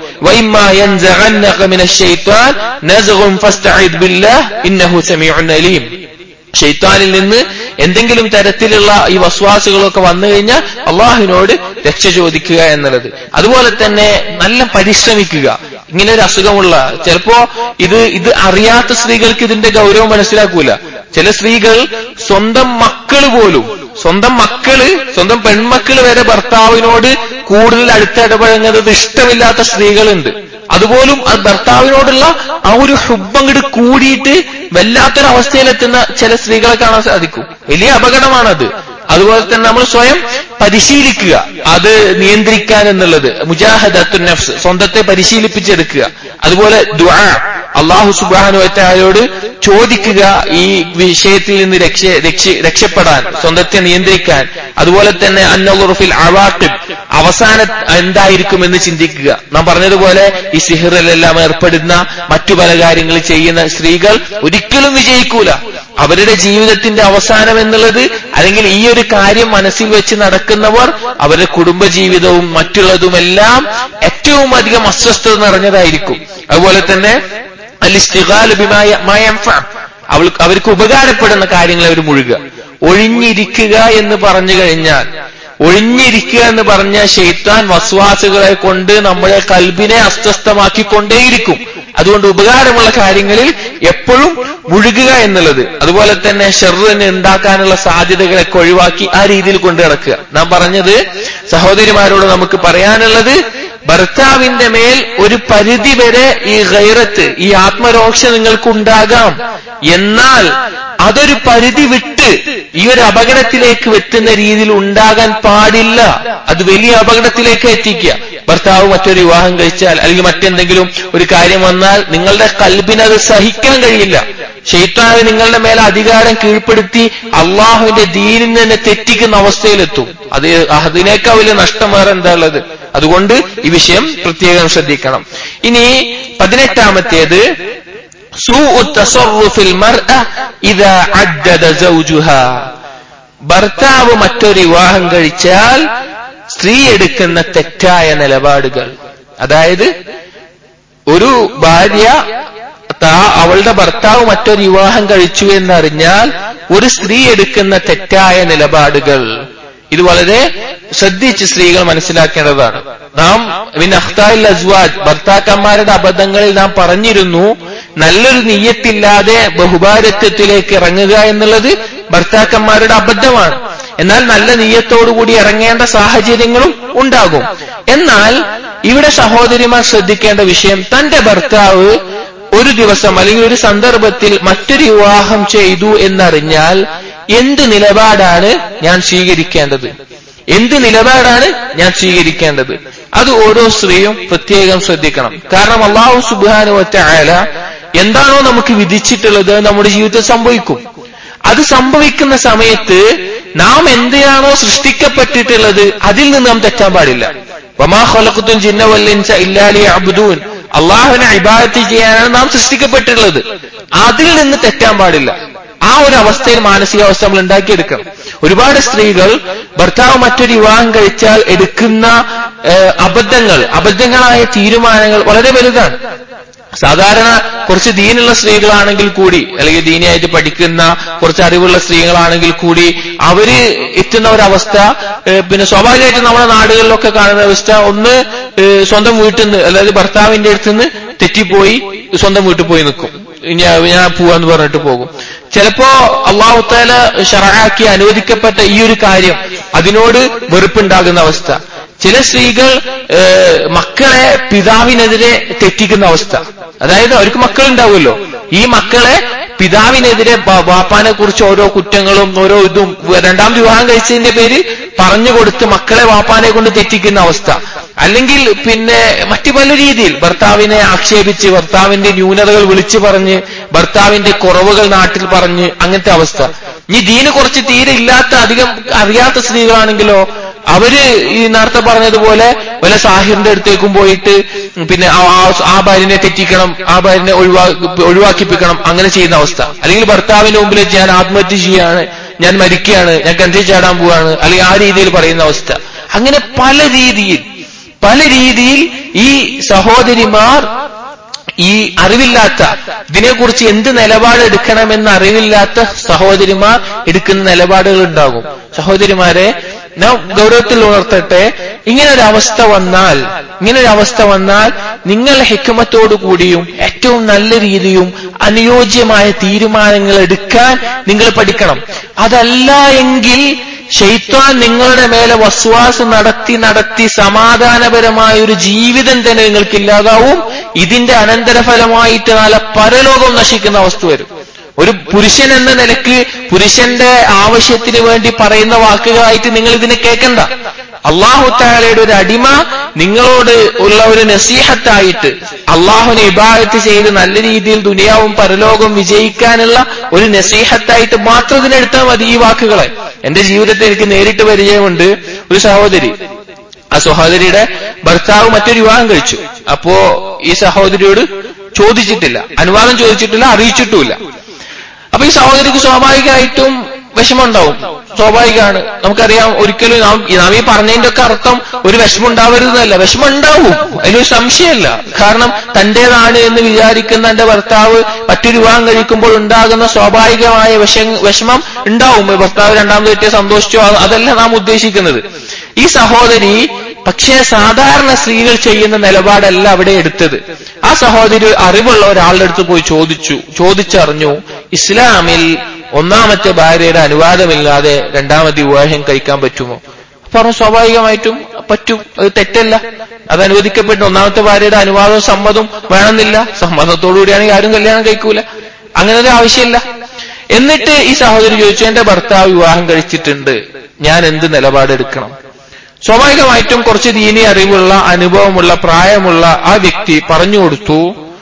ഷെയ്ത്താനിൽ നിന്ന് എന്തെങ്കിലും തരത്തിലുള്ള ഈ വസ്വാസുകളൊക്കെ വന്നു കഴിഞ്ഞാൽ അള്ളാഹുവിനോട് രക്ഷ ചോദിക്കുക എന്നുള്ളത് അതുപോലെ തന്നെ നല്ല പരിശ്രമിക്കുക ഇങ്ങനെ ഒരു അസുഖമുള്ള ചിലപ്പോ ഇത് ഇത് അറിയാത്ത സ്ത്രീകൾക്ക് ഇതിന്റെ ഗൗരവം മനസ്സിലാക്കൂല ചില സ്ത്രീകൾ സ്വന്തം മക്കള് പോലും സ്വന്തം മക്കള് സ്വന്തം പെൺമക്കള് വരെ ഭർത്താവിനോട് കൂടുതൽ അടുത്തിടപഴങ്ങുന്നത് ഇഷ്ടമില്ലാത്ത സ്ത്രീകളുണ്ട് അതുപോലും ആ ഭർത്താവിനോടുള്ള ആ ഒരു ഹുബങ്ങട് കൂടിയിട്ട് വല്ലാത്തൊരവസ്ഥയിലെത്തുന്ന ചില സ്ത്രീകളെ കാണാൻ സാധിക്കും വലിയ അപകടമാണത് അതുപോലെ തന്നെ നമ്മൾ സ്വയം പരിശീലിക്കുക അത് നിയന്ത്രിക്കാൻ എന്നുള്ളത് മുജാഹദത്തു നഫ്സ് സ്വന്തത്തെ പരിശീലിപ്പിച്ചെടുക്കുക അതുപോലെ ദുആ അള്ളാഹു സുബാനുവറ്റായോട് ചോദിക്കുക ഈ വിഷയത്തിൽ നിന്ന് രക്ഷ രക്ഷ രക്ഷപ്പെടാൻ സ്വന്തത്തെ നിയന്ത്രിക്കാൻ അതുപോലെ തന്നെ അന്നുറുഫിൽ അവാക്കിബ് അവസാനം എന്തായിരിക്കുമെന്ന് ചിന്തിക്കുക നാം പറഞ്ഞതുപോലെ ഈ സിഹിറിലെല്ലാം ഏർപ്പെടുന്ന മറ്റു പല കാര്യങ്ങൾ ചെയ്യുന്ന സ്ത്രീകൾ ഒരിക്കലും വിജയിക്കൂല അവരുടെ ജീവിതത്തിന്റെ അവസാനം എന്നുള്ളത് അല്ലെങ്കിൽ ഈ ഒരു കാര്യം മനസ്സിൽ വെച്ച് നടക്കുന്നവർ അവരുടെ കുടുംബജീവിതവും മറ്റുള്ളതുമെല്ലാം ഏറ്റവും അധികം അസ്വസ്ഥത നിറഞ്ഞതായിരിക്കും അതുപോലെ തന്നെ അവൾ അവർക്ക് ഉപകാരപ്പെടുന്ന കാര്യങ്ങൾ അവർ മുഴുകുക ഒഴിഞ്ഞിരിക്കുക എന്ന് പറഞ്ഞു കഴിഞ്ഞാൽ ഒഴിഞ്ഞിരിക്കുക എന്ന് പറഞ്ഞ ഷെയ്ത്താൻ വസ്വാസുകളെ കൊണ്ട് നമ്മുടെ കൽബിനെ അസ്വസ്ഥമാക്കിക്കൊണ്ടേയിരിക്കും അതുകൊണ്ട് ഉപകാരമുള്ള കാര്യങ്ങളിൽ എപ്പോഴും മുഴുകുക എന്നുള്ളത് അതുപോലെ തന്നെ ഷെറിന് ഉണ്ടാക്കാനുള്ള സാധ്യതകളൊക്കെ ഒഴിവാക്കി ആ രീതിയിൽ കൊണ്ടു നടക്കുക നാം പറഞ്ഞത് സഹോദരിമാരോട് നമുക്ക് പറയാനുള്ളത് ഭർത്താവിന്റെ മേൽ ഒരു പരിധി വരെ ഈ ഗൈറത്ത് ഈ ആത്മരോക്ഷ നിങ്ങൾക്കുണ്ടാകാം എന്നാൽ അതൊരു പരിധി വിട്ട് ഈ ഒരു അപകടത്തിലേക്ക് വെത്തുന്ന രീതിയിൽ ഉണ്ടാകാൻ പാടില്ല അത് വലിയ അപകടത്തിലേക്ക് എത്തിക്കുക ഭർത്താവ് മറ്റൊരു വിവാഹം കഴിച്ചാൽ അല്ലെങ്കിൽ മറ്റെന്തെങ്കിലും ഒരു കാര്യം വന്നാൽ നിങ്ങളുടെ കൽബിന് അത് സഹിക്കാൻ കഴിയില്ല ഷെയ്ത്താന് നിങ്ങളുടെ മേലെ അധികാരം കീഴ്പ്പെടുത്തി അള്ളാഹുവിന്റെ ദീനിൽ തന്നെ തെറ്റിക്കുന്ന അവസ്ഥയിലെത്തും അത് അതിനേക്കാൾ വലിയ നഷ്ടം വേറെ എന്താ ഉള്ളത് അതുകൊണ്ട് ഈ വിഷയം പ്രത്യേകം ശ്രദ്ധിക്കണം ഇനി പതിനെട്ടാമത്തേത് ഭർത്താവ് മറ്റൊരു വിവാഹം കഴിച്ചാൽ സ്ത്രീ എടുക്കുന്ന തെറ്റായ നിലപാടുകൾ അതായത് ഒരു ഭാര്യ അവളുടെ ഭർത്താവ് മറ്റൊരു വിവാഹം കഴിച്ചു എന്നറിഞ്ഞാൽ ഒരു സ്ത്രീ എടുക്കുന്ന തെറ്റായ നിലപാടുകൾ ഇത് വളരെ ശ്രദ്ധിച്ച് സ്ത്രീകൾ മനസ്സിലാക്കേണ്ടതാണ് നാം അഖ്താൽ അസ്വാജ് ഭർത്താക്കന്മാരുടെ അബദ്ധങ്ങളിൽ നാം പറഞ്ഞിരുന്നു നല്ലൊരു നീയത്തില്ലാതെ ബഹുഭാരത്വത്തിലേക്ക് ഇറങ്ങുക എന്നുള്ളത് ഭർത്താക്കന്മാരുടെ അബദ്ധമാണ് എന്നാൽ നല്ല നീയത്തോടുകൂടി ഇറങ്ങേണ്ട സാഹചര്യങ്ങളും ഉണ്ടാകും എന്നാൽ ഇവിടെ സഹോദരിമാർ ശ്രദ്ധിക്കേണ്ട വിഷയം തന്റെ ഭർത്താവ് ഒരു ദിവസം അല്ലെങ്കിൽ ഒരു സന്ദർഭത്തിൽ മറ്റൊരു വിവാഹം ചെയ്തു എന്നറിഞ്ഞാൽ എന്ത് നിലപാടാണ് ഞാൻ സ്വീകരിക്കേണ്ടത് എന്ത് നിലപാടാണ് ഞാൻ സ്വീകരിക്കേണ്ടത് അത് ഓരോ സ്ത്രീയും പ്രത്യേകം ശ്രദ്ധിക്കണം കാരണം അള്ളാഹു സുബാനുവറ്റ ആയ എന്താണോ നമുക്ക് വിധിച്ചിട്ടുള്ളത് നമ്മുടെ ജീവിതത്തിൽ സംഭവിക്കും അത് സംഭവിക്കുന്ന സമയത്ത് നാം എന്തിനാണോ സൃഷ്ടിക്കപ്പെട്ടിട്ടുള്ളത് അതിൽ നിന്ന് നാം തെറ്റാൻ പാടില്ല വമാ ഖലഖത്തുൽ ജിന്ന വൽ ഇൻസ ഇല്ലാ ലിയഅബ്ദൂൻ അള്ളാഹുവിനെ ഇബാദത്ത് ചെയ്യാനാണ് നാം സൃഷ്ടിക്കപ്പെട്ടിട്ടുള്ളത് അതിൽ നിന്ന് തെറ്റാൻ പാടില്ല ആ ഒരു അവസ്ഥയിൽ മാനസികാവസ്ഥ നമ്മൾ ഉണ്ടാക്കിയെടുക്കണം ഒരുപാട് സ്ത്രീകൾ ഭർത്താവ് മറ്റൊരു വിവാഹം കഴിച്ചാൽ എടുക്കുന്ന ഏഹ്, അബദ്ധങ്ങൾ അബദ്ധങ്ങളായ തീരുമാനങ്ങൾ വളരെ വലുതാണ് സാധാരണ കുറച്ച് ദീനുള്ള സ്ത്രീകളാണെങ്കിൽ കൂടി അല്ലെങ്കിൽ ദീനിയായിട്ട് പഠിക്കുന്ന കുറച്ച് അറിവുള്ള സ്ത്രീകളാണെങ്കിൽ കൂടി അവര് എത്തുന്ന ഒരവസ്ഥ ഏഹ്, പിന്നെ സ്വാഭാവികമായിട്ടും നമ്മുടെ നാടുകളിലൊക്കെ കാണുന്ന അവസ്ഥ ഒന്ന് ഏഹ്, സ്വന്തം വീട്ടിൽ നിന്ന് അതായത് ഭർത്താവിന്റെ അടുത്ത് നിന്ന് തെറ്റിപ്പോയി സ്വന്തം വീട്ടിൽ പോയി നിൽക്കും ഞാൻ ഞാൻ പോവാന്ന് പറഞ്ഞിട്ട് പോകും ചിലപ്പോ അള്ളാഹുത്താല ഷറാക്കി അനുവദിക്കപ്പെട്ട ഈ ഒരു കാര്യം അതിനോട് വെറുപ്പുണ്ടാകുന്ന അവസ്ഥ ചില സ്ത്രീകൾ ഏഹ്, മക്കളെ പിതാവിനെതിരെ തെറ്റിക്കുന്ന അവസ്ഥ അതായത് അവർക്ക് മക്കളുണ്ടാവുമല്ലോ ഈ മക്കളെ പിതാവിനെതിരെ ബ- ബാപ്പാനെ കുറിച്ച് ഓരോ കുറ്റങ്ങളും ഓരോ ഇതും രണ്ടാം വിവാഹം കഴിച്ചതിന്റെ പേര് പറഞ്ഞു കൊടുത്ത് മക്കളെ വാപ്പാനെ കൊണ്ട് തെറ്റിക്കുന്ന അവസ്ഥ അല്ലെങ്കിൽ പിന്നെ മറ്റു പല രീതിയിൽ ഭർത്താവിനെ ആക്ഷേപിച്ച് ഭർത്താവിന്റെ ന്യൂനതകൾ വിളിച്ചു പറഞ്ഞ് ഭർത്താവിന്റെ കുറവുകൾ നാട്ടിൽ പറഞ്ഞ് അങ്ങനത്തെ അവസ്ഥ ഇനി ദീന് കുറച്ച് തീരെ ഇല്ലാത്ത അധികം അറിയാത്ത സ്ത്രീകളാണെങ്കിലോ അവര് ഈ നേരത്തെ പറഞ്ഞതുപോലെ വല്ല സാഹിറിന്റെ അടുത്തേക്കും പോയിട്ട് പിന്നെ ആ- ആ- ആ ഭാര്യനെ തെറ്റിക്കണം ആ ഭാര്യനെ ഒഴിവാ ഒഴിവാക്കിപ്പിക്കണം അങ്ങനെ ചെയ്യുന്ന അവസ്ഥ അല്ലെങ്കിൽ ഭർത്താവിന്റെ മുമ്പിൽ വെച്ച് ഞാൻ ആത്മഹത്യ ചെയ്യാണ് ഞാൻ മരിക്കുകയാണ് ഞാൻ കിണറ്റിൽ ചാടാൻ പോവാണ് അല്ലെങ്കിൽ ആ രീതിയിൽ പറയുന്ന അവസ്ഥ അങ്ങനെ പല രീതിയിൽ പല രീതിയിൽ ഈ സഹോദരിമാർ ഈ അറിവില്ലാത്ത ഇതിനെക്കുറിച്ച് എന്ത് നിലപാട് എടുക്കണമെന്ന് അറിവില്ലാത്ത സഹോദരിമാർ എടുക്കുന്ന നിലപാടുകൾ ഉണ്ടാകും സഹോദരിമാരെ ഞാൻ ഗൗരവത്തിൽ ഉണർത്തട്ടെ ഇങ്ങനെ ഒരു അവസ്ഥ വന്നാൽ ഇങ്ങനെ ഒരു അവസ്ഥ വന്നാൽ നിങ്ങൾ ഹിക്കുമത്തോടു കൂടിയും ഏറ്റവും നല്ല രീതിയും അനുയോജ്യമായ തീരുമാനങ്ങൾ എടുക്കാൻ നിങ്ങൾ പഠിക്കണം അതല്ല എങ്കിൽ ഷെയ്ത്താൻ നിങ്ങളുടെ മേലെ വസ്വാസ് നടത്തി നടത്തി സമാധാനപരമായ ഒരു ജീവിതം തന്നെ നിങ്ങൾക്ക് ഇല്ലാതാവും ഇതിന്റെ അനന്തരഫലമായിട്ട് നാളെ പരലോകം നശിക്കുന്ന അവസ്ഥ വരും ഒരു പുരുഷൻ എന്ന നിലക്ക് പുരുഷന്റെ ആവശ്യത്തിന് വേണ്ടി പറയുന്ന വാക്കുകളായിട്ട് നിങ്ങൾ ഇതിനെ കേൾക്കണ്ട അള്ളാഹു താലയുടെ ഒരു അടിമ നിങ്ങളോട് ഉള്ള ഒരു നസീഹത്തായിട്ട് അള്ളാഹുനെ ഇബാദത്ത് ചെയ്ത് നല്ല രീതിയിൽ ദുനിയാവും പരലോകവും വിജയിക്കാനുള്ള ഒരു നസീഹത്തായിട്ട് മാത്രം ഇതിനെടുത്താൽ മതി ഈ വാക്കുകളെ എന്റെ ജീവിതത്തിൽ എനിക്ക് നേരിട്ട് പരിചയമുണ്ട് ഒരു സഹോദരി ആ സഹോദരിയുടെ ഭർത്താവ് മറ്റൊരു വിവാഹം കഴിച്ചു അപ്പോ ഈ സഹോദരിയോട് ചോദിച്ചിട്ടില്ല അനുവാദം ചോദിച്ചിട്ടില്ല അറിയിച്ചിട്ടുമില്ല അപ്പൊ ഈ സഹോദരിക്ക് സ്വാഭാവികമായിട്ടും വിഷമമുണ്ടാവും സ്വാഭാവികമാണ് നമുക്കറിയാം ഒരിക്കലും നാം നാം ഈ പറഞ്ഞതിന്റെ ഒക്കെ അർത്ഥം ഒരു വിഷമം ഉണ്ടാവരുതെന്നല്ല വിഷമം ഉണ്ടാവും അതിലൊരു സംശയമല്ല കാരണം തന്റേതാണ് എന്ന് വിചാരിക്കുന്ന എന്റെ ഭർത്താവ് മറ്റൊരു വിവാഹം കഴിക്കുമ്പോൾ ഉണ്ടാകുന്ന സ്വാഭാവികമായ വിഷ വിഷമം ഉണ്ടാവും ഭർത്താവ് രണ്ടാമത് കിട്ടിയ സന്തോഷിച്ചോ അത് അതല്ല നാം ഉദ്ദേശിക്കുന്നത് ഈ സഹോദരി പക്ഷേ സാധാരണ സ്ത്രീകൾ ചെയ്യുന്ന നിലപാടല്ല അവിടെ എടുത്തത് ആ സഹോദരി അറിവുള്ള ഒരാളുടെ അടുത്ത് പോയി ചോദിച്ചു ചോദിച്ചറിഞ്ഞു ഇസ്ലാമിൽ ഒന്നാമത്തെ ഭാര്യയുടെ അനുവാദമില്ലാതെ രണ്ടാമത്തെ വിവാഹം കഴിക്കാൻ പറ്റുമോ പറഞ്ഞു സ്വാഭാവികമായിട്ടും പറ്റും അത് തെറ്റല്ല അത് അനുവദിക്കപ്പെട്ടു ഒന്നാമത്തെ ഭാര്യയുടെ അനുവാദവും സമ്മതവും വേണമെന്നില്ല സമ്മതത്തോടുകൂടിയാണെങ്കിൽ ആരും കല്യാണം കഴിക്കൂല അങ്ങനെ ഒരു ആവശ്യമില്ല എന്നിട്ട് ഈ സഹോദരി ചോദിച്ചു എന്റെ ഭർത്താവ് വിവാഹം കഴിച്ചിട്ടുണ്ട് ഞാൻ എന്ത് നിലപാടെടുക്കണം സ്വാഭാവികമായിട്ടും കുറച്ച് ദീനി അറിവുള്ള അനുഭവമുള്ള പ്രായമുള്ള ആ വ്യക്തി പറഞ്ഞു കൊടുത്തു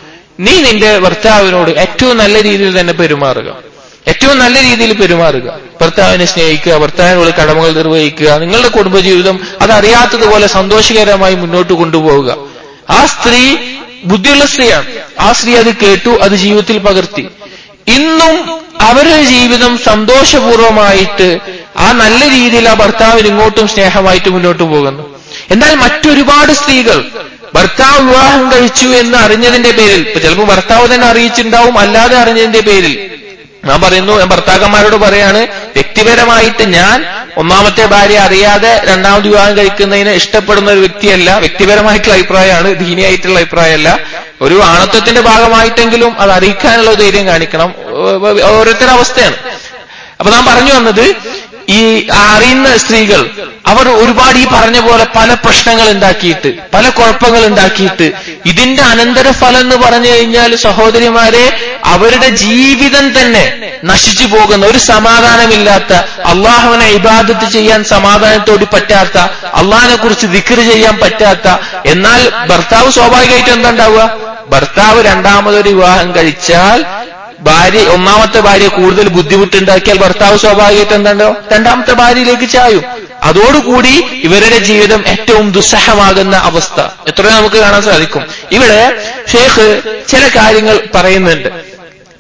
നീ നിന്റെ ഭർത്താവിനോട് ഏറ്റവും നല്ല രീതിയിൽ തന്നെ പെരുമാറുക ഏറ്റവും നല്ല രീതിയിൽ പെരുമാറുക ഭർത്താവിനെ സ്നേഹിക്കുക ഭർത്താവിനുള്ള കടമകൾ നിർവഹിക്കുക നിങ്ങളുടെ കുടുംബജീവിതം അതറിയാത്തതുപോലെ സന്തോഷകരമായി മുന്നോട്ട് കൊണ്ടുപോവുക ആ സ്ത്രീ ബുദ്ധിയുള്ള സ്ത്രീയാണ് ആ സ്ത്രീ അത് കേട്ടു അത് ജീവിതത്തിൽ പകർത്തി ഇന്നും അവരുടെ ജീവിതം സന്തോഷപൂർവമായിട്ട് ആ നല്ല രീതിയിൽ ആ ഭർത്താവിന് ഇങ്ങോട്ടും സ്നേഹമായിട്ട് മുന്നോട്ട് പോകുന്നു എന്നാൽ മറ്റൊരുപാട് സ്ത്രീകൾ ഭർത്താവ് വിവാഹം കഴിച്ചു എന്ന് അറിഞ്ഞതിന്റെ പേരിൽ ഇപ്പൊ ചിലപ്പോൾ ഭർത്താവ് തന്നെ അറിയിച്ചിട്ടുണ്ടാവും അല്ലാതെ അറിഞ്ഞതിന്റെ പേരിൽ ഞാൻ പറയുന്നു ഞാൻ ഭർത്താക്കന്മാരോട് പറയാണ് വ്യക്തിപരമായിട്ട് ഞാൻ ഒന്നാമത്തെ ഭാര്യ അറിയാതെ രണ്ടാമത് വിവാഹം കഴിക്കുന്നതിന് ഇഷ്ടപ്പെടുന്ന ഒരു വ്യക്തിയല്ല വ്യക്തിപരമായിട്ടുള്ള അഭിപ്രായമാണ് ദീനിയായിട്ടുള്ള അഭിപ്രായമല്ല ഒരു ആണത്വത്തിന്റെ ഭാഗമായിട്ടെങ്കിലും അത് അറിയിക്കാനുള്ള ധൈര്യം കാണിക്കണം ഓരോരുത്തരുടെ അവസ്ഥയാണ് അപ്പൊ നാം പറഞ്ഞു വന്നത് ഈ അറിയുന്ന സ്ത്രീകൾ അവർ ഒരുപാട് ഈ പറഞ്ഞ പോലെ പല പ്രശ്നങ്ങൾ ഉണ്ടാക്കിയിട്ട് പല കുഴപ്പങ്ങൾ ഉണ്ടാക്കിയിട്ട് ഇതിന്റെ അനന്തരഫലം എന്ന് പറഞ്ഞു കഴിഞ്ഞാൽ സഹോദരിമാരെ അവരുടെ ജീവിതം തന്നെ നശിച്ചു പോകുന്ന ഒരു സമാധാനമില്ലാത്ത അള്ളാഹുവിനെ ഇബാദത്ത് ചെയ്യാൻ സമാധാനത്തോട് പറ്റാത്ത അള്ളാഹിനെ കുറിച്ച് ദിക്കറ് ചെയ്യാൻ പറ്റാത്ത എന്നാൽ ഭർത്താവ് സ്വാഭാവികമായിട്ട് എന്താ ഉണ്ടാവുക ഭർത്താവ് രണ്ടാമതൊരു വിവാഹം കഴിച്ചാൽ ഭാര്യ ഒന്നാമത്തെ ഭാര്യ കൂടുതൽ ബുദ്ധിമുട്ടുണ്ടാക്കിയാൽ ഭർത്താവ് സ്വാഭാവികമായിട്ട് എന്താണ്ടോ രണ്ടാമത്തെ ഭാര്യയിലേക്ക് ചായും അതോടുകൂടി ഇവരുടെ ജീവിതം ഏറ്റവും ദുസ്സഹമാകുന്ന അവസ്ഥ എത്രയോ നമുക്ക് കാണാൻ സാധിക്കും ഇവിടെ ഷേഖ് ചില കാര്യങ്ങൾ പറയുന്നുണ്ട്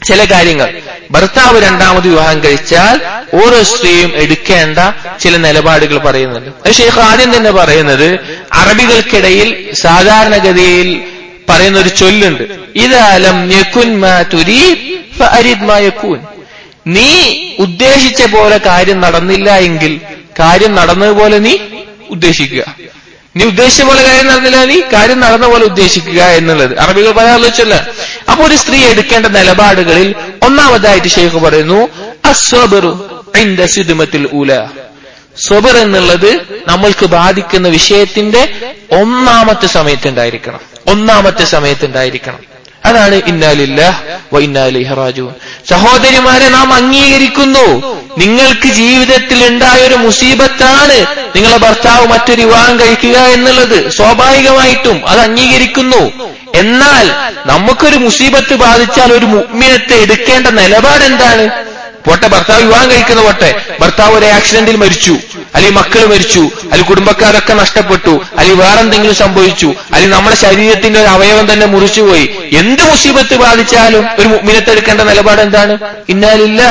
ചില കാര്യങ്ങൾ ഭർത്താവ് രണ്ടാമത് വിവാഹം കഴിച്ചാൽ ഓരോ സ്ത്രീയും എടുക്കേണ്ട ചില നിലപാടുകൾ പറയുന്നുണ്ട് അത് ഷെയ്ഖ് ആദ്യം തന്നെ പറയുന്നത് അറബികൾക്കിടയിൽ സാധാരണഗതിയിൽ പറയുന്ന ഒരു ചൊല്ലുണ്ട് ഇതാലം യകുൻ മാ തുരീദ് ഫഅരിദ് മാ യകൂൻ നീ ഉദ്ദേശിച്ച പോലെ കാര്യം നടന്നില്ല എങ്കിൽ കാര്യം നടന്നതുപോലെ നീ ഉദ്ദേശിക്കുക നീ ഉദ്ദേശിച്ച പോലെ കാര്യം നടന്നില്ല നീ കാര്യം നടന്ന പോലെ ഉദ്ദേശിക്കുക എന്നുള്ളത് അറബികൾ പറയാനുള്ള ചൊല്ല അപ്പൊ ഒരു സ്ത്രീ എടുക്കേണ്ട നിലപാടുകളിൽ ഒന്നാമതായിട്ട് ഷെയ്ഖ് പറയുന്നു അസ്വബറു ഇൻദ സിദ്മത്തിൽ ഊല സ്വബർ എന്നുള്ളത് നമ്മൾക്ക് ബാധിക്കുന്ന വിഷയത്തിന്റെ ഒന്നാമത്തെ സമയത്തുണ്ടായിരിക്കണം ഒന്നാമത്തെ സമയത്തുണ്ടായിരിക്കണം അതാണ് ഇന്നാലില്ല വ ഇന്നാലിഹ റാജുൻ സഹോദരിമാരെ നാം അംഗീകരിക്കുന്നു നിങ്ങൾക്ക് ജീവിതത്തിൽ ഉണ്ടായ ഒരു മുസീബത്താണ് നിങ്ങളെ ഭർത്താവ് മറ്റൊരു വിവാഹം കഴിക്കുക എന്നുള്ളത് സ്വാഭാവികമായിട്ടും അത് അംഗീകരിക്കുന്നു എന്നാൽ നമുക്കൊരു മുസീബത്ത് ബാധിച്ചാൽ ഒരു മുഗ്മിനത്തെ എടുക്കേണ്ട നിലപാട് എന്താണ് പോട്ടെ ഭർത്താവ് വിവാഹം കഴിക്കുന്ന പോട്ടെ ഭർത്താവ് ഒരു ആക്സിഡന്റിൽ മരിച്ചു അല്ലെങ്കിൽ മക്കൾ മരിച്ചു അല്ലെങ്കിൽ കുടുംബക്കാരൊക്കെ നഷ്ടപ്പെട്ടു അല്ലെങ്കിൽ വേറെന്തെങ്കിലും സംഭവിച്ചു അല്ലെങ്കിൽ നമ്മുടെ ശരീരത്തിന്റെ ഒരു അവയവം തന്നെ മുറിച്ചുപോയി എന്ത് മുസീബത്ത് ബാധിച്ചാലും ഒരു മുഅ്മിനത്ത് എടുക്കേണ്ട നിലപാട് എന്താണ് ഇന്നാലില്ല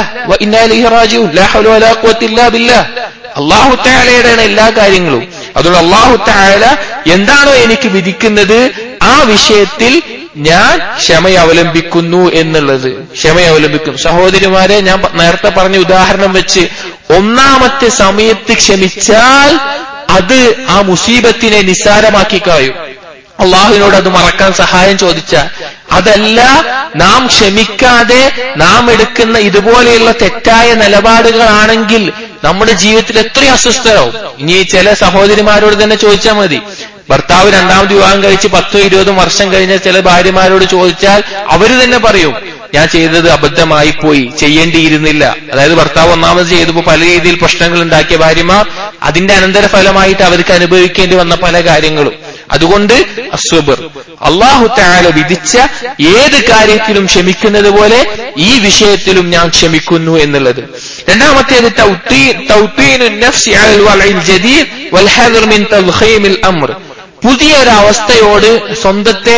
അള്ളാഹു താലയുടെയാണ് എല്ലാ കാര്യങ്ങളും അതുകൊണ്ട് അള്ളാഹു താല എന്താണോ എനിക്ക് വിധിക്കുന്നത് ആ വിഷയത്തിൽ ഞാൻ ക്ഷമ അവലംബിക്കുന്നു എന്നുള്ളത് ക്ഷമ അവലംബിക്കുന്നു സഹോദരിമാരെ ഞാൻ പ- നേരത്തെ പറഞ്ഞ ഉദാഹരണം വെച്ച് ഒന്നാമത്തെ സമയത്ത് ക്ഷമിച്ചാൽ അത് ആ മുസീബത്തിനെ നിസ്സാരമാക്കി കളയും അള്ളാഹുവിനോട് അത് മറക്കാൻ സഹായം ചോദിച്ച അതല്ല നാം ക്ഷമിക്കാതെ നാം എടുക്കുന്ന ഇതുപോലെയുള്ള തെറ്റായ നിലപാടുകളാണെങ്കിൽ നമ്മുടെ ജീവിതത്തിൽ എത്രയും അസ്വസ്ഥരാവും ഇനി ചില സഹോദരിമാരോട് തന്നെ ചോദിച്ചാൽ മതി ഭർത്താവ് രണ്ടാമത് വിവാഹം കഴിച്ച് പത്തോ ഇരുപതും വർഷം കഴിഞ്ഞ ചില ഭാര്യമാരോട് ചോദിച്ചാൽ അവര് തന്നെ പറയും ഞാൻ ചെയ്തത് അബദ്ധമായി പോയി ചെയ്യേണ്ടിയിരുന്നില്ല അതായത് ഭർത്താവ് ഒന്നാമത് ചെയ്തപ്പോൾ പല രീതിയിൽ പ്രശ്നങ്ങൾ ഉണ്ടാക്കിയ ഭാര്യമാർ അതിന്റെ അനന്തരഫലമായിട്ട് അവർക്ക് അനുഭവിക്കേണ്ടി വന്ന പല കാര്യങ്ങളും അതുകൊണ്ട് അസ്വബർ അള്ളാഹു താല വിധിച്ച ഏത് കാര്യത്തിലും ക്ഷമിക്കുന്നത് പോലെ ഈ വിഷയത്തിലും ഞാൻ ക്ഷമിക്കുന്നു എന്നുള്ളത് രണ്ടാമത്തേത് തൗത്തീ- തൗത്തീനു നഫ്സി അലൽ വളഇൽ ജദീദ് വൽ ഹദർ മിൻ തദ്ഖീമിൽ അംർ പുതിയ ഒരു അവസ്ഥയോട് സ്വന്തത്തെ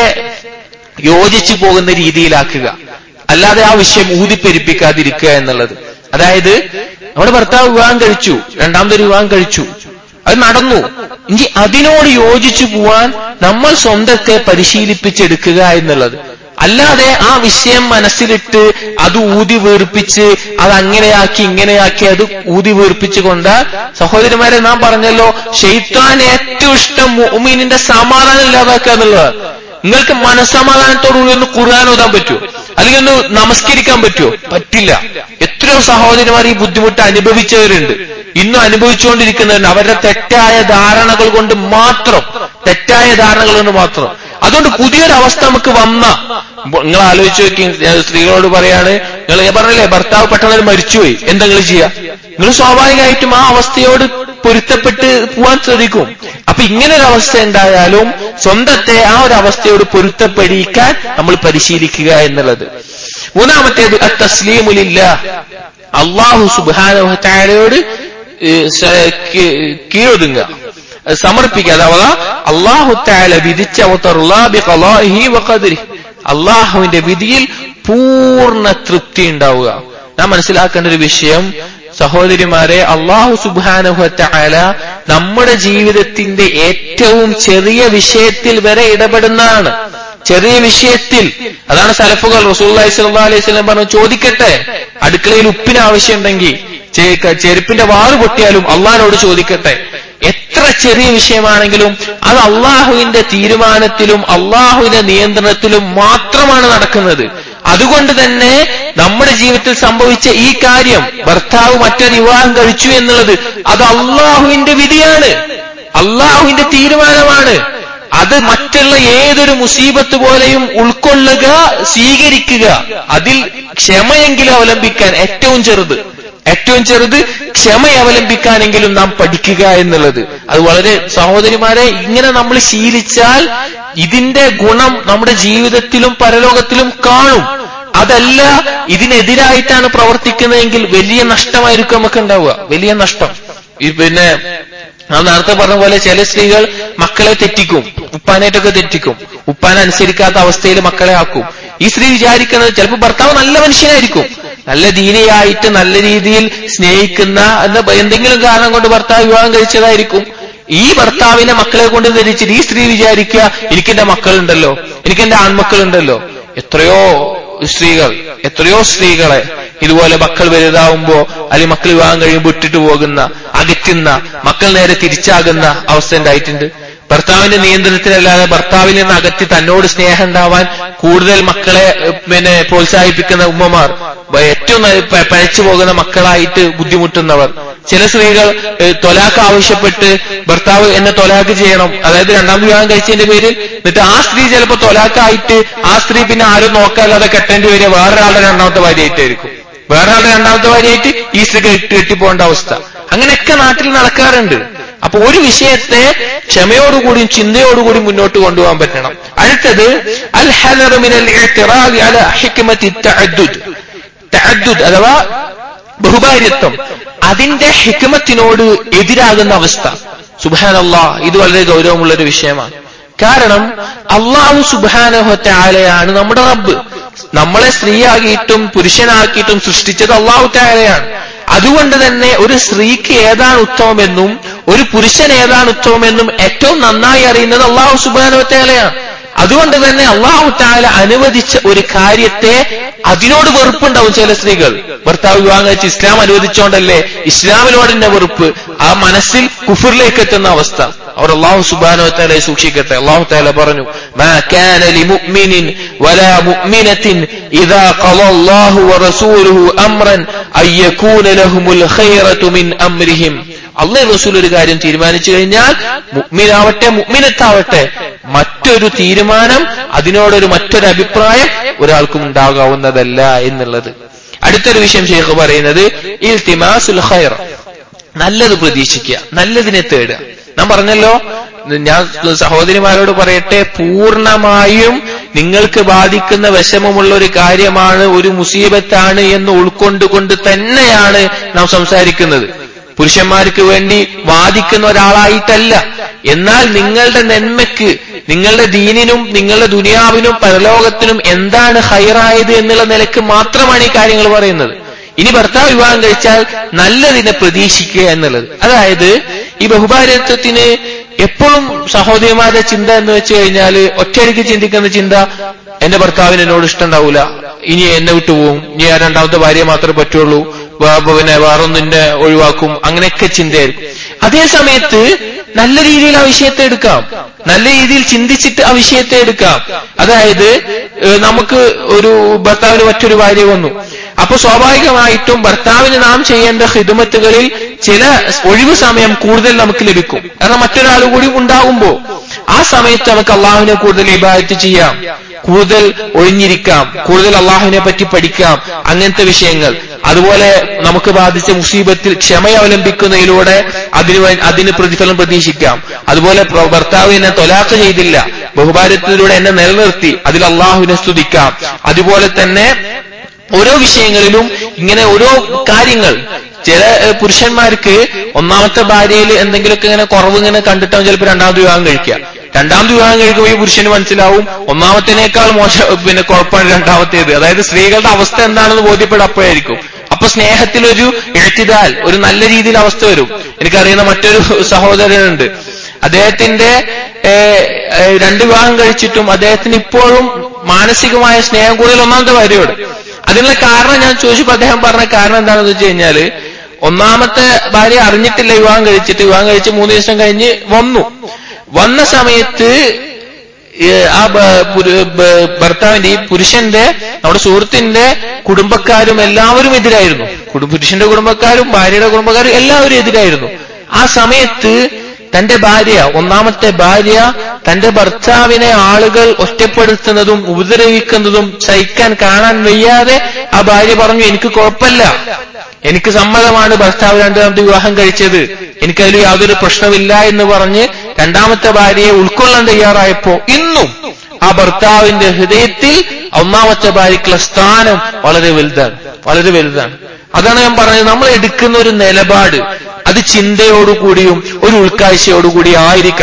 യോജിച്ചു പോകുന്ന രീതിയിലാക്കുക അല്ലാതെ ആ വിഷയം ഊതിപ്പെരിപ്പിക്കാതിരിക്കുക എന്നുള്ളത് അതായത് നമ്മുടെ ഭർത്താവ് വിവാഹം കഴിച്ചു രണ്ടാമതൊരു വിവാഹം കഴിച്ചു അത് നടന്നു ഇനി അതിനോട് യോജിച്ചു പോവാൻ നമ്മൾ സ്വന്തത്തെ പരിശീലിപ്പിച്ചെടുക്കുക എന്നുള്ളത് അല്ലാതെ ആ വിഷയം മനസ്സിലിട്ട് അത് ഊതി വീർപ്പിച്ച് അത് അങ്ങനെയാക്കി ഇങ്ങനെയാക്കി അത് ഊതി വീർപ്പിച്ചു കൊണ്ടാൽ സഹോദരിമാരെ നാം പറഞ്ഞല്ലോ ഷെയ്ത്താൻ ഏറ്റവും ഇഷ്ടം മുഅ്മിനിന്റെ സമാധാനം ഇല്ലാതാക്കുക എന്നുള്ളതാണ് നിങ്ങൾക്ക് മനസ്സമാധാനത്തോടുകൂടി ഒന്ന് ഖുർആൻ ഓതാൻ പറ്റുമോ അല്ലെങ്കിൽ ഒന്ന് നമസ്കരിക്കാൻ പറ്റുമോ പറ്റില്ല എത്രയോ സഹോദരിമാർ ഈ ബുദ്ധിമുട്ട് അനുഭവിച്ചവരുണ്ട് ഇന്നും അനുഭവിച്ചുകൊണ്ടിരിക്കുന്നവരുണ്ട് അവരുടെ തെറ്റായ ധാരണകൾ കൊണ്ട് മാത്രം തെറ്റായ ധാരണകൾ കൊണ്ട് മാത്രം അതുകൊണ്ട് പുതിയൊരു അവസ്ഥ നമുക്ക് വന്ന നിങ്ങൾ ആലോചിച്ച് നോക്കി ഞാൻ സ്ത്രീകളോട് പറയാണ് നിങ്ങൾ ഞാൻ പറഞ്ഞില്ലേ ഭർത്താവ് പെട്ടെന്ന് മരിച്ചുപോയി എന്താ നിങ്ങൾ ചെയ്യുക നിങ്ങൾ സ്വാഭാവികമായിട്ടും ആ അവസ്ഥയോട് പൊരുത്തപ്പെട്ട് പോവാൻ ശ്രദ്ധിക്കും അപ്പൊ ഇങ്ങനെ ഒരു അവസ്ഥ ഉണ്ടായാലും സ്വന്തത്തെ ആ ഒരു അവസ്ഥയോട് പൊരുത്തപ്പെടിക്കാൻ നമ്മൾ പരിശീലിക്കുക എന്നുള്ളത് മൂന്നാമത്തേത് തസ്ലീമുലില്ല അള്ളാഹു സുബാനോട് കീഴൊതുങ്ങുക അത് സമർപ്പിക്കുക അഥവാ അള്ളാഹു താല വിധിച്ച അള്ളാഹുവിന്റെ വിധിയിൽ പൂർണ്ണ തൃപ്തി ഉണ്ടാവുക നാം മനസ്സിലാക്കേണ്ട ഒരു വിഷയം സഹോദരിമാരെ അള്ളാഹു സുബാനുഹത്തായ നമ്മുടെ ജീവിതത്തിന്റെ ഏറ്റവും ചെറിയ വിഷയത്തിൽ വരെ ഇടപെടുന്നതാണ് ചെറിയ വിഷയത്തിൽ അതാണ് സലഫുകൾ റസൂല്ലി സ്വല്ലാ അലൈഹി സ്വലം പറഞ്ഞു ചോദിക്കട്ടെ അടുക്കളയിൽ ഉപ്പിന് ആവശ്യമുണ്ടെങ്കിൽ ചെ- ചെരുപ്പിന്റെ വാറ് പൊട്ടിയാലും അള്ളഹാനോട് ചോദിക്കട്ടെ എത്ര ചെറിയ വിഷയമാണെങ്കിലും അത് അള്ളാഹുവിന്റെ തീരുമാനത്തിലും അള്ളാഹുവിന്റെ നിയന്ത്രണത്തിലും മാത്രമാണ് നടക്കുന്നത് അതുകൊണ്ട് തന്നെ നമ്മുടെ ജീവിതത്തിൽ സംഭവിച്ച ഈ കാര്യം ഭർത്താവ് മറ്റൊരു വിവാഹം കഴിച്ചു എന്നുള്ളത് അത് അള്ളാഹുവിന്റെ വിധിയാണ് അള്ളാഹുവിന്റെ തീരുമാനമാണ് അത് മറ്റുള്ള ഏതൊരു മുസീബത്ത് പോലെയും ഉൾക്കൊള്ളുക സ്വീകരിക്കുക അതിൽ ക്ഷമയെങ്കിലും അവലംബിക്കാൻ ഏറ്റവും ചെറുത് ഏറ്റവും ചെറുത് ക്ഷമ അവലംബിക്കാനെങ്കിലും നാം പഠിക്കുക എന്നുള്ളത് അത് വളരെ സഹോദരിമാരെ ഇങ്ങനെ നമ്മൾ ശീലിച്ചാൽ ഇതിന്റെ ഗുണം നമ്മുടെ ജീവിതത്തിലും പരലോകത്തിലും കാണും അതല്ല ഇതിനെതിരായിട്ടാണ് പ്രവർത്തിക്കുന്നതെങ്കിൽ വലിയ നഷ്ടമായിരിക്കും നമുക്ക് ഉണ്ടാവുക വലിയ നഷ്ടം ഈ പിന്നെ നാം നേരത്തെ പറഞ്ഞ പോലെ ചില സ്ത്രീകൾ മക്കൾ മക്കളെ തെറ്റിക്കും ഉപ്പാനായിട്ടൊക്കെ തെറ്റിക്കും ഉപ്പാനെ അനുസരിക്കാത്ത അവസ്ഥയിൽ മക്കളെ ആക്കും ഈ സ്ത്രീ വിചാരിക്കുന്നത് ചിലപ്പോൾ ഭർത്താവ് നല്ല മനുഷ്യനായിരിക്കും നല്ല ദീനയായിട്ട് നല്ല രീതിയിൽ സ്നേഹിക്കുന്ന എന്താ എന്തെങ്കിലും കാരണം കൊണ്ട് ഭർത്താവ് വിവാഹം കഴിച്ചതായിരിക്കും ഈ ഭർത്താവിനെ മക്കളെ കൊണ്ട് ധരിച്ചിട്ട് ഈ സ്ത്രീ വിചാരിക്കുക എനിക്കെന്റെ മക്കളുണ്ടല്ലോ എനിക്കെന്റെ ആൺമക്കളുണ്ടല്ലോ എത്രയോ സ്ത്രീകൾ എത്രയോ സ്ത്രീകളെ ഇതുപോലെ മക്കൾ വലുതാവുമ്പോ അല്ലെങ്കിൽ മക്കൾ വിവാഹം കഴിയുമ്പോൾ ഇട്ടിട്ട് പോകുന്ന അകറ്റുന്ന മക്കൾ നേരെ തിരിച്ചാകുന്ന അവസ്ഥ ഉണ്ടായിട്ടുണ്ട് ഭർത്താവിന്റെ നിയന്ത്രണത്തിലല്ലാതെ ഭർത്താവിൽ നിന്ന് അകറ്റി തന്നോട് സ്നേഹം ഉണ്ടാവാൻ കൂടുതൽ മക്കളെ ഏഹ്, പിന്നെ പ്രോത്സാഹിപ്പിക്കുന്ന ഉമ്മമാർ വ- ഏറ്റവും ന- പ- പഴച്ചു പോകുന്ന മക്കളായിട്ട് ബുദ്ധിമുട്ടുന്നവർ ചില സ്ത്രീകൾ ഏഹ്, തൊലാക്ക് ആവശ്യപ്പെട്ട് ഭർത്താവ് എന്നെ തൊലാക്ക് ചെയ്യണം അതായത് രണ്ടാം വിവാഹം കഴിച്ചതിന്റെ പേരിൽ എന്നിട്ട് ആ സ്ത്രീ ചിലപ്പോൾ തൊലാക്കായിട്ട് ആ സ്ത്രീ പിന്നെ ആരും നോക്കാല്ലാതെ കെട്ടേണ്ടി വരിക വേറൊരാളുടെ രണ്ടാമത്തെ ഭാര്യയായിട്ടായിരിക്കും വേറെ ആളുടെ രണ്ടാമത്തെ ഭാര്യയായിട്ട് ഈ സ്ത്രീ കെട്ടി കെട്ടിപ്പോകേണ്ട അവസ്ഥ അങ്ങനെയൊക്കെ നാട്ടിൽ നടക്കാറുണ്ട് അപ്പൊ ഒരു വിഷയത്തെ ക്ഷമയോടുകൂടിയും ചിന്തയോടുകൂടിയും മുന്നോട്ട് കൊണ്ടുപോകാൻ പറ്റണം അടുത്തത് അൽ ഹദർ മിനൽ ഇഅ്തിറാദി അല ഹിക്മത്തി തഅദ്ദുദ് തഅദ്ദുദ് അഥവാ ബഹുഭാര്യത്വം അതിന്റെ ഹിക്മത്തിനോട് എതിരാകുന്ന അവസ്ഥ സുബാനല്ലാ ഇത് വളരെ ഗൗരവമുള്ള ഒരു വിഷയമാണ് കാരണം അള്ളാഹു സുബാനഹത്താലയാണ് നമ്മുടെ റബ്ബ് നമ്മളെ സ്ത്രീയാക്കിയിട്ടും പുരുഷനാക്കിയിട്ടും സൃഷ്ടിച്ചത് അള്ളാഹു താലയാണ് അതുകൊണ്ട് തന്നെ ഒരു സ്ത്രീക്ക് ഏതാണ് ഉത്തമമെന്നും ഒരു പുരുഷൻ ഏതാണ് ഉത്തമമെന്നും ഏറ്റവും നന്നായി അറിയുന്നത് അള്ളാഹു സുബാനഹത്താലയാണ് അതുകൊണ്ട് തന്നെ അള്ളാഹു താല അനുവദിച്ച ഒരു കാര്യത്തെ അതിനോട് വെറുപ്പുണ്ടാവും ചില സ്ത്രീകൾ ഭർത്താവ് വിവാഹം കഴിച്ച് ഇസ്ലാം അനുവദിച്ചോണ്ടല്ലേ ഇസ്ലാമിനോട് തന്നെ വെറുപ്പ് ആ മനസ്സിൽ കുഫറിലേക്ക് എത്തുന്ന അവസ്ഥ അവർ അള്ളാഹു സുബാനോ താലെ സൂക്ഷിക്കട്ടെ അള്ളാഹു താല പറഞ്ഞു മാ കാന ലിമുഅ്മിനിൻ വലാ മുഅ്മിനത്തിൻ ഇദാ ഖള അല്ലാഹു വറസൂലുഹു അംറൻ അയ്യകൂന ലഹുമുൽ ഖൈറതു മിൻ അംരിഹിം അള്ളാഹ് റസൂൽ ഒരു കാര്യം തീരുമാനിച്ചു കഴിഞ്ഞാൽ മുഅ്മിനാവട്ടെ മുഅ്മിനത്താവട്ടെ മറ്റൊരു തീരുമാനം അതിനോടൊരു മറ്റൊരു അഭിപ്രായം ഒരാൾക്കും ഉണ്ടാകാവുന്നതല്ല എന്നുള്ളത് അടുത്തൊരു വിഷയം ഷെയ്ഖ് പറയുന്നത് ഇൽത്തിമാസുൽ ഖൈർ നല്ലത് പ്രതീക്ഷിക്കുക നല്ലതിനെ തേടുക ഞാൻ പറഞ്ഞല്ലോ ഞാൻ സഹോദരിമാരോട് പറയട്ടെ പൂർണ്ണമായും നിങ്ങൾക്ക് ബാധിക്കുന്ന വിഷമമുള്ള ഒരു കാര്യമാണ് ഒരു മുസീബത്താണ് എന്ന് ഉൾക്കൊണ്ടുകൊണ്ട് തന്നെയാണ് നാം സംസാരിക്കുന്നത് പുരുഷന്മാർക്ക് വേണ്ടി വാദിക്കുന്ന ഒരാളായിട്ടല്ല എന്നാൽ നിങ്ങളുടെ നന്മയ്ക്ക് നിങ്ങളുടെ ദീനിനും നിങ്ങളുടെ ദുനിയാവിനും പരലോകത്തിനും എന്താണ് ഹൈറായത് എന്നുള്ള നിലക്ക് മാത്രമാണ് ഈ കാര്യങ്ങൾ പറയുന്നത് ഇനി ഭർത്താവ് വിവാഹം കഴിച്ചാൽ നല്ലതിനെ പ്രതീക്ഷിക്കുക എന്നുള്ളത് അതായത് ഈ ബഹുഭാര്യത്വത്തിന് എപ്പോഴും സഹോദരിമാരുടെ ചിന്ത എന്ന് വെച്ച് കഴിഞ്ഞാൽ ഒറ്റയടിക്ക് ചിന്തിക്കുന്ന ചിന്ത എന്റെ ഭർത്താവിന് എന്നോട് ഇഷ്ടമുണ്ടാവൂല ഇനി എന്നെ വിട്ടുപോകും ഇനി ആ രണ്ടാമത്തെ ഭാര്യ മാത്രമേ പറ്റുള്ളൂ വേ- പിന്നെ വേറൊന്നിന്റെ ഒഴിവാക്കും അങ്ങനെയൊക്കെ ചിന്തയായിരിക്കും അതേ സമയത്ത് നല്ല രീതിയിൽ ആ വിഷയത്തെ എടുക്കാം നല്ല രീതിയിൽ ചിന്തിച്ചിട്ട് ആ വിഷയത്തെ എടുക്കാം അതായത് ഏഹ് നമുക്ക് ഒരു ഭർത്താവിന് മറ്റൊരു ഭാര്യ വന്നു അപ്പൊ സ്വാഭാവികമായിട്ടും ഭർത്താവിന് നാം ചെയ്യേണ്ട ഹിദമത്തുകളിൽ ചില ഒഴിവ് സമയം കൂടുതൽ നമുക്ക് ലഭിക്കും കാരണം മറ്റൊരാൾ കൂടി ഉണ്ടാകുമ്പോ ആ സമയത്ത് നമുക്ക് അള്ളാഹുവിനെ കൂടുതൽ ഇബാദത്ത് ചെയ്യാം കൂടുതൽ ഒഴിഞ്ഞിരിക്കാം കൂടുതൽ അള്ളാഹുവിനെ പറ്റി പഠിക്കാം അങ്ങനത്തെ വിഷയങ്ങൾ അതുപോലെ നമുക്ക് ബാധിച്ച മുസീബത്തിൽ ക്ഷമ അവലംബിക്കുന്നതിലൂടെ അതിന് വേ- അതിന് പ്രതിഫലം പ്രതീക്ഷിക്കാം അതുപോലെ പ്ര- ഭർത്താവ് എന്നെ തൊലാക്ക് ചെയ്തില്ല ബഹുഭാരത്തിലൂടെ എന്നെ നിലനിർത്തി അതിൽ അള്ളാഹുവിനെ സ്തുതിക്കാം അതുപോലെ തന്നെ ഓരോ വിഷയങ്ങളിലും ഇങ്ങനെ ഓരോ കാര്യങ്ങൾ ചില ഏഹ്, പുരുഷന്മാർക്ക് ഒന്നാമത്തെ ഭാര്യയിൽ എന്തെങ്കിലുമൊക്കെ ഇങ്ങനെ കുറവ് ഇങ്ങനെ കണ്ടിട്ടാവും ചിലപ്പോൾ രണ്ടാമത് വിവാഹം കഴിക്കുക രണ്ടാമത് വിവാഹം കഴിക്കുമ്പോൾ ഈ പുരുഷന് മനസ്സിലാവും ഒന്നാമത്തേനേക്കാൾ മോശം പിന്നെ കുഴപ്പമാണ് രണ്ടാമത്തേത് അതായത് സ്ത്രീകളുടെ അവസ്ഥ എന്താണെന്ന് ബോധ്യപ്പെടും അപ്പോഴായിരിക്കും അപ്പൊ സ്നേഹത്തിലൊരു എഴുത്തിതാൽ ഒരു നല്ല രീതിയിൽ അവസ്ഥ വരും എനിക്കറിയുന്ന മറ്റൊരു സഹോദരനുണ്ട് അദ്ദേഹത്തിന്റെ ഏഹ്, ഏഹ്, രണ്ട് വിവാഹം കഴിച്ചിട്ടും അദ്ദേഹത്തിന് ഇപ്പോഴും മാനസികമായ സ്നേഹം കൂടുതൽ ഒന്നാമത്തെ ഭാര്യയോട് അതിനുള്ള കാരണം ഞാൻ ചോദിച്ചപ്പോൾ അദ്ദേഹം പറഞ്ഞ കാരണം എന്താണെന്ന് വെച്ച് കഴിഞ്ഞാല് ഒന്നാമത്തെ ഭാര്യ അറിഞ്ഞിട്ടില്ല വിവാഹം കഴിച്ചിട്ട് വിവാഹം കഴിച്ച് മൂന്ന് ദിവസം കഴിഞ്ഞ് വന്നു വന്ന സമയത്ത് ഏഹ് ആ ബ- പുരു- ബ- ഭർത്താവിന്റെ ഈ പുരുഷന്റെ നമ്മുടെ സുഹൃത്തിന്റെ കുടുംബക്കാരും എല്ലാവരും എതിരായിരുന്നു കുടു- പുരുഷന്റെ കുടുംബക്കാരും ഭാര്യയുടെ കുടുംബക്കാരും എല്ലാവരും എതിരായിരുന്നു ആ സമയത്ത് തന്റെ ഭാര്യ ഒന്നാമത്തെ ഭാര്യ തന്റെ ഭർത്താവിനെ ആളുകൾ ഒറ്റപ്പെടുത്തുന്നതും ഉപദ്രവിക്കുന്നതും സഹിക്കാൻ കാണാൻ വയ്യാതെ ആ ഭാര്യ പറഞ്ഞു എനിക്ക് കുഴപ്പമില്ല എനിക്ക് സമ്മതമാണ് ഭർത്താവ് രണ്ടാമത്തെ വിവാഹം കഴിച്ചത് എനിക്കതിൽ യാതൊരു പ്രശ്നമില്ല എന്ന് പറഞ്ഞ് രണ്ടാമത്തെ ഭാര്യയെ ഉൾക്കൊള്ളാൻ തയ്യാറായപ്പോ ഇന്നും ആ ഭർത്താവിന്റെ ഹൃദയത്തിൽ ഒന്നാമത്തെ ഭാര്യയ്ക്കുള്ള സ്ഥാനം വളരെ വലുതാണ് വളരെ വലുതാണ് അതാണ് ഞാൻ പറഞ്ഞത് നമ്മൾ എടുക്കുന്ന ഒരു നിലപാട് അത് ചിന്തയോടുകൂടിയും ഒരു ഉൾക്കാഴ്ചയോടുകൂടി ആയിരിക്കണം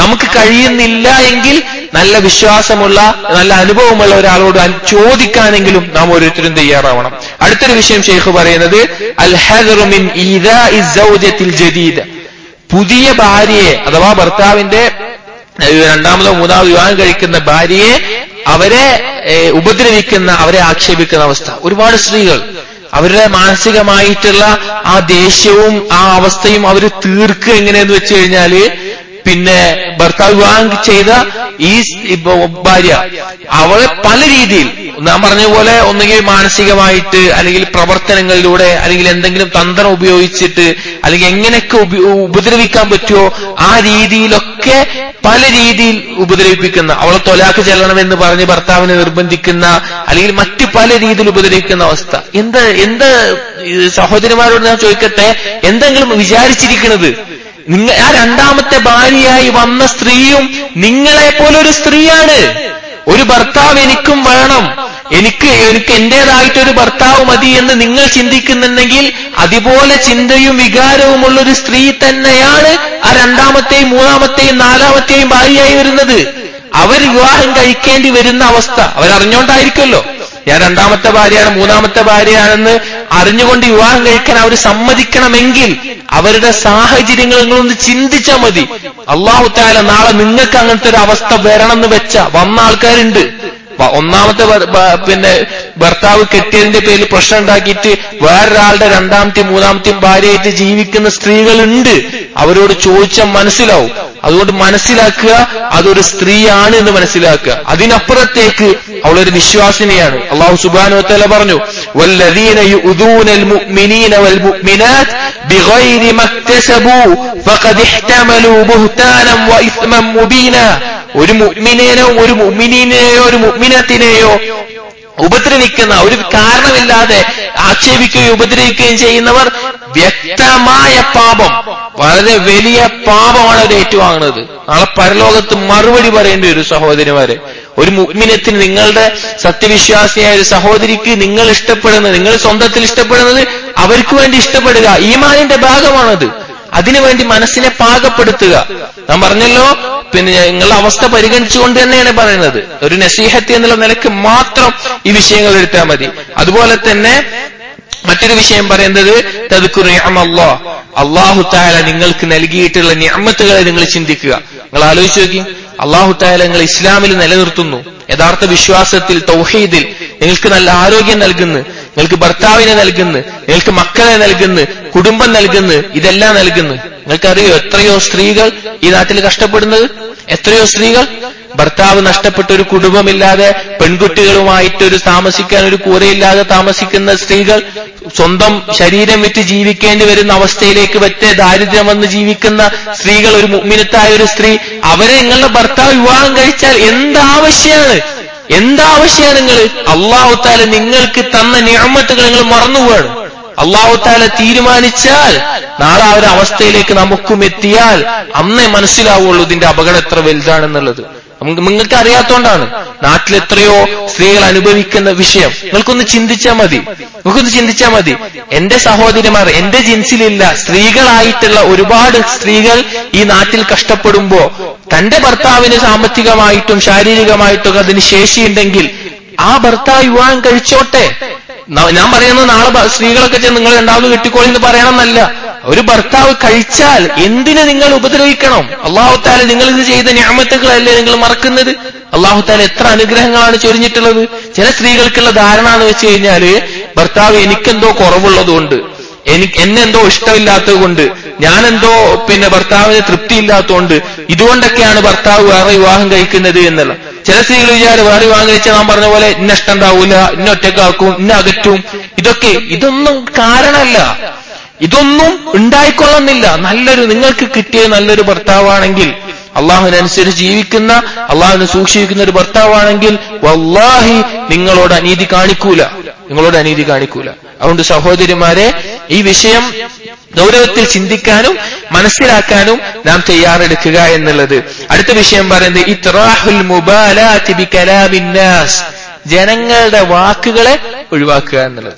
നമുക്ക് കഴിയുന്നില്ല എങ്കിൽ നല്ല വിശ്വാസമുള്ള നല്ല അനുഭവമുള്ള ഒരാളോട് അൻ- ചോദിക്കാനെങ്കിലും നാം ഓരോരുത്തരും തയ്യാറാവണം അടുത്തൊരു വിഷയം ഷെയ്ഖ് പറയുന്നത് അൽ ഹദറു മിൻ ഈദാഇ സൗജത്തിൽ ജദീദ പുതിയ ഭാര്യയെ അഥവാ ഭർത്താവിന്റെ ഏഹ്, രണ്ടാമതോ മൂന്നാമതോ വിവാഹം കഴിക്കുന്ന ഭാര്യയെ അവരെ ഏഹ്, ഉപദ്രവിക്കുന്ന അവരെ ആക്ഷേപിക്കുന്ന അവസ്ഥ ഒരുപാട് സ്ത്രീകൾ അവരുടെ മാനസികമായിട്ടുള്ള ആ ദേഷ്യവും ആ അവസ്ഥയും അവർ തീർക്കുക എങ്ങനെയെന്ന് വെച്ച് കഴിഞ്ഞാല് പിന്നെ ഭർത്താവ് വിവാഹം ചെയ്ത ഈ സ് ഇപ്പൊ ഭാര്യ അവളെ പല രീതിയിൽ നാം പറഞ്ഞ പോലെ ഒന്നുകിൽ മാനസികമായിട്ട് അല്ലെങ്കിൽ പ്രവർത്തനങ്ങളിലൂടെ അല്ലെങ്കിൽ എന്തെങ്കിലും തന്ത്രം ഉപയോഗിച്ചിട്ട് അല്ലെങ്കിൽ എങ്ങനെയൊക്കെ ഉപ- ഉപദ്രവിക്കാൻ പറ്റുമോ ആ രീതിയിലൊക്കെ പല രീതിയിൽ ഉപദ്രവിപ്പിക്കുന്ന അവളെ തൊലാക്ക് ചെല്ലണമെന്ന് പറഞ്ഞ് ഭർത്താവിനെ നിർബന്ധിക്കുന്ന അല്ലെങ്കിൽ മറ്റു പല രീതിയിൽ ഉപദ്രവിക്കുന്ന അവസ്ഥ എന്ത് എന്ത് ഈ സഹോദരിമാരോട് ഞാൻ ചോദിക്കട്ടെ എന്തെങ്കിലും വിചാരിച്ചിരിക്കുന്നത് നിങ്ങ ആ രണ്ടാമത്തെ ഭാര്യയായി വന്ന സ്ത്രീയും നിങ്ങളെ പോലെ ഒരു സ്ത്രീയാണ് ഒരു ഭർത്താവ് എനിക്കും വേണം എനിക്ക് എനിക്ക് എന്റേതായിട്ടൊരു ഭർത്താവ് മതി എന്ന് നിങ്ങൾ ചിന്തിക്കുന്നുണ്ടെങ്കിൽ അതുപോലെ ചിന്തയും വികാരവുമുള്ള ഒരു സ്ത്രീ തന്നെയാണ് ആ രണ്ടാമത്തെയും മൂന്നാമത്തെയും നാലാമത്തെയും ഭാര്യയായി വരുന്നത് അവർ വിവാഹം കഴിക്കേണ്ടി വരുന്ന അവസ്ഥ അവരറിഞ്ഞോണ്ടായിരിക്കുമല്ലോ ഞാൻ രണ്ടാമത്തെ ഭാര്യയാണ് മൂന്നാമത്തെ ഭാര്യയാണെന്ന് അറിഞ്ഞുകൊണ്ട് വിവാഹം കഴിക്കാൻ അവർ സമ്മതിക്കണമെങ്കിൽ അവരുടെ സാഹചര്യങ്ങൾ നിങ്ങളൊന്ന് ചിന്തിച്ചാൽ മതി അള്ളാഹു താല നാളെ നിങ്ങൾക്ക് അങ്ങനത്തെ ഒരു അവസ്ഥ വരണമെന്ന് വെച്ച വന്ന ആൾക്കാരുണ്ട് വ- ഒന്നാമത്തെ ഭർ- ഭ- പിന്നെ ഭർത്താവ് കെട്ടിയതിന്റെ പേരിൽ പ്രശ്നം ഉണ്ടാക്കിയിട്ട് വേറൊരാളുടെ രണ്ടാമത്തെയും മൂന്നാമത്തെയും ഭാര്യയായിട്ട് ജീവിക്കുന്ന സ്ത്രീകളുണ്ട് അവരോട് ചോദിച്ചാൽ മനസ്സിലാവും അതുകൊണ്ട് മനസ്സിലാക്കുക അതൊരു സ്ത്രീയാണ് എന്ന് മനസ്സിലാക്കുക അതിനപ്പുറത്തേക്ക് അവളൊരു വിശ്വാസിനിയാണ് അള്ളാഹു സുബാനു തല പറഞ്ഞു والذين يؤذون المؤمنين والمؤمنات بغير ما اكتسبوا فقد احتملوا بهتانا وإثما مبينا ഒരു മുഅ്മിനേനോ ഒരു മുഅ്മിനീനെയോ ഒരു മുഅ്മിനത്തിനെയോ ഉപദ്രവിക്കുന്ന ഒരു കാരണമില്ലാതെ ആക്ഷേപിക്കുകയും ഉപദ്രവിക്കുകയും ചെയ്യുന്നവർ വ്യക്തമായ പാപം വളരെ വലിയ പാപമാണ് അവർ ഏറ്റുവാങ്ങുന്നത് നാളെ പരലോകത്ത് മറുപടി പറയേണ്ടി വരും സഹോദരിമാരെ ഒരു മുഗ്മിനത്തിന് നിങ്ങളുടെ സത്യവിശ്വാസിയായ ഒരു സഹോദരിക്ക് നിങ്ങൾ ഇഷ്ടപ്പെടുന്നത് നിങ്ങൾ സ്വന്തത്തിൽ ഇഷ്ടപ്പെടുന്നത് അവർക്ക് വേണ്ടി ഇഷ്ടപ്പെടുക ഈമാനിന്റെ ഭാഗമാണത് അതിനുവേണ്ടി മനസ്സിനെ പാകപ്പെടുത്തുക ഞാൻ പറഞ്ഞല്ലോ പിന്നെ നിങ്ങളുടെ അവസ്ഥ പരിഗണിച്ചുകൊണ്ട് തന്നെയാണ് പറയുന്നത് ഒരു നസീഹത്ത് എന്നുള്ള നിലക്ക് മാത്രം ഈ വിഷയങ്ങൾ എടുത്താൽ മതി അതുപോലെ തന്നെ മറ്റൊരു വിഷയം പറയുന്നത് തദ്ക്കുർ നിഅമല്ലാ അള്ളാഹു താല നിങ്ങൾക്ക് നൽകിയിട്ടുള്ള നിഅമത്തുകളെ നിങ്ങൾ ചിന്തിക്കുക നിങ്ങൾ ആലോചിച്ച് നോക്കി അള്ളാഹു താല നിങ്ങൾ ഇസ്ലാമിൽ നിലനിർത്തുന്നു യഥാർത്ഥ വിശ്വാസത്തിൽ തൗഹീദിൽ നിങ്ങൾക്ക് നല്ല ആരോഗ്യം നൽകുന്നു നിങ്ങൾക്ക് ഭർത്താവിനെ നൽകുന്നു നിങ്ങൾക്ക് മക്കളെ നൽകുന്നു കുടുംബം നൽകുന്നു ഇതെല്ലാം നൽകുന്നു നിങ്ങൾക്കറിയോ എത്രയോ സ്ത്രീകൾ ഈ നാട്ടിൽ കഷ്ടപ്പെടുന്നത് എത്രയോ സ്ത്രീകൾ ഭർത്താവ് നഷ്ടപ്പെട്ട ഒരു കുടുംബമില്ലാതെ പെൺകുട്ടികളുമായിട്ടൊരു താമസിക്കാൻ ഒരു കൂരയില്ലാതെ താമസിക്കുന്ന സ്ത്രീകൾ സ്വന്തം ശരീരം വിറ്റ് ജീവിക്കേണ്ടി വരുന്ന അവസ്ഥയിലേക്ക് പറ്റേ ദാരിദ്ര്യം വന്ന് ജീവിക്കുന്ന സ്ത്രീകൾ ഒരു മുഗ്മിനത്തായ ഒരു സ്ത്രീ അവരെ നിങ്ങളുടെ ഭർത്താവ് വിവാഹം കഴിച്ചാൽ എന്താവശ്യമാണ് എന്താവശ്യമാണ് നിങ്ങൾ അള്ളാഹുത്താല നിങ്ങൾക്ക് തന്ന നിയമത്തുകൾ നിങ്ങൾ മറന്നുപോവാണ് അള്ളാഹുത്താല തീരുമാനിച്ചാൽ നാളെ ആ ഒരു അവസ്ഥയിലേക്ക് നമുക്കും എത്തിയാൽ അന്നേ മനസ്സിലാവുള്ളൂ ഇതിന്റെ അപകടം എത്ര വലുതാണെന്നുള്ളത് നമുക്ക് നിങ്ങൾക്ക് അറിയാത്തോണ്ടാണ് നാട്ടിൽ എത്രയോ സ്ത്രീകൾ അനുഭവിക്കുന്ന വിഷയം നിങ്ങൾക്കൊന്ന് ചിന്തിച്ചാൽ മതി നിങ്ങൾക്കൊന്ന് ചിന്തിച്ചാൽ മതി എന്റെ സഹോദരിമാർ എന്റെ ജിൻസിലില്ല സ്ത്രീകളായിട്ടുള്ള ഒരുപാട് സ്ത്രീകൾ ഈ നാട്ടിൽ കഷ്ടപ്പെടുമ്പോ തന്റെ ഭർത്താവിന് സാമ്പത്തികമായിട്ടും ശാരീരികമായിട്ടും അതിന് ശേഷിയുണ്ടെങ്കിൽ ആ ഭർത്താവ് വിവാഹം കഴിച്ചോട്ടെ ന- ഞാൻ പറയുന്നത് നാളെ ഭ- സ്ത്രീകളൊക്കെ ചെന്ന് നിങ്ങൾ രണ്ടാമത് കെട്ടിക്കോളി എന്ന് പറയണമെന്നല്ല ഒരു ഭർത്താവ് കഴിച്ചാൽ എന്തിന് നിങ്ങൾ ഉപദ്രവിക്കണം അള്ളാഹുത്താല നിങ്ങൾ ഇത് ചെയ്ത ഞാമത്തുകളല്ലേ നിങ്ങൾ മറക്കുന്നത് അള്ളാഹുത്താല എത്ര അനുഗ്രഹങ്ങളാണ് ചൊരിഞ്ഞിട്ടുള്ളത് ചില സ്ത്രീകൾക്കുള്ള ധാരണ എന്ന് വെച്ച് കഴിഞ്ഞാല് ഭർത്താവ് എനിക്കെന്തോ കുറവുള്ളതുകൊണ്ട് എനിക്ക് എന്നെന്തോ ഇഷ്ടമില്ലാത്തത് കൊണ്ട് ഞാനെന്തോ പിന്നെ ഭർത്താവിന് തൃപ്തിയില്ലാത്തതുകൊണ്ട് ഇതുകൊണ്ടൊക്കെയാണ് ഭർത്താവ് വേറെ വിവാഹം കഴിക്കുന്നത് എന്നുള്ള ചില സ്ത്രീകൾ വിചാരം വേറെ വിവാഹം കഴിച്ചാൽ നാം പറഞ്ഞ പോലെ ഇന്ന ഇഷ്ടം ഉണ്ടാവൂല ഇന്ന ഒറ്റക്കാക്കും ഇന്ന അകറ്റും ഇതൊക്കെ ഇതൊന്നും കാരണമല്ല ഇതൊന്നും ഉണ്ടായിക്കൊള്ളുന്നില്ല നല്ലൊരു നിങ്ങൾക്ക് കിട്ടിയ നല്ലൊരു ഭർത്താവാണെങ്കിൽ അള്ളാഹുവിനനുസരിച്ച് ജീവിക്കുന്ന അള്ളാഹുവിനെ സൂക്ഷിക്കുന്ന ഒരു ഭർത്താവാണെങ്കിൽ വല്ലാഹി നിങ്ങളോട് അനീതി കാണിക്കൂല നിങ്ങളോട് അനീതി കാണിക്കൂല അതുകൊണ്ട് സഹോദരിമാരെ ഈ വിഷയം ഗൗരവത്തിൽ ചിന്തിക്കാനും മനസ്സിലാക്കാനും നാം തയ്യാറെടുക്കുക എന്നുള്ളത് അടുത്ത വിഷയം പറയുന്നത് ഇത്രാഹുൽ മുബാലാത്തി ബികലാമിന്നാസ് ജനങ്ങളുടെ വാക്കുകളെ ഒഴിവാക്കുക എന്നുള്ളത്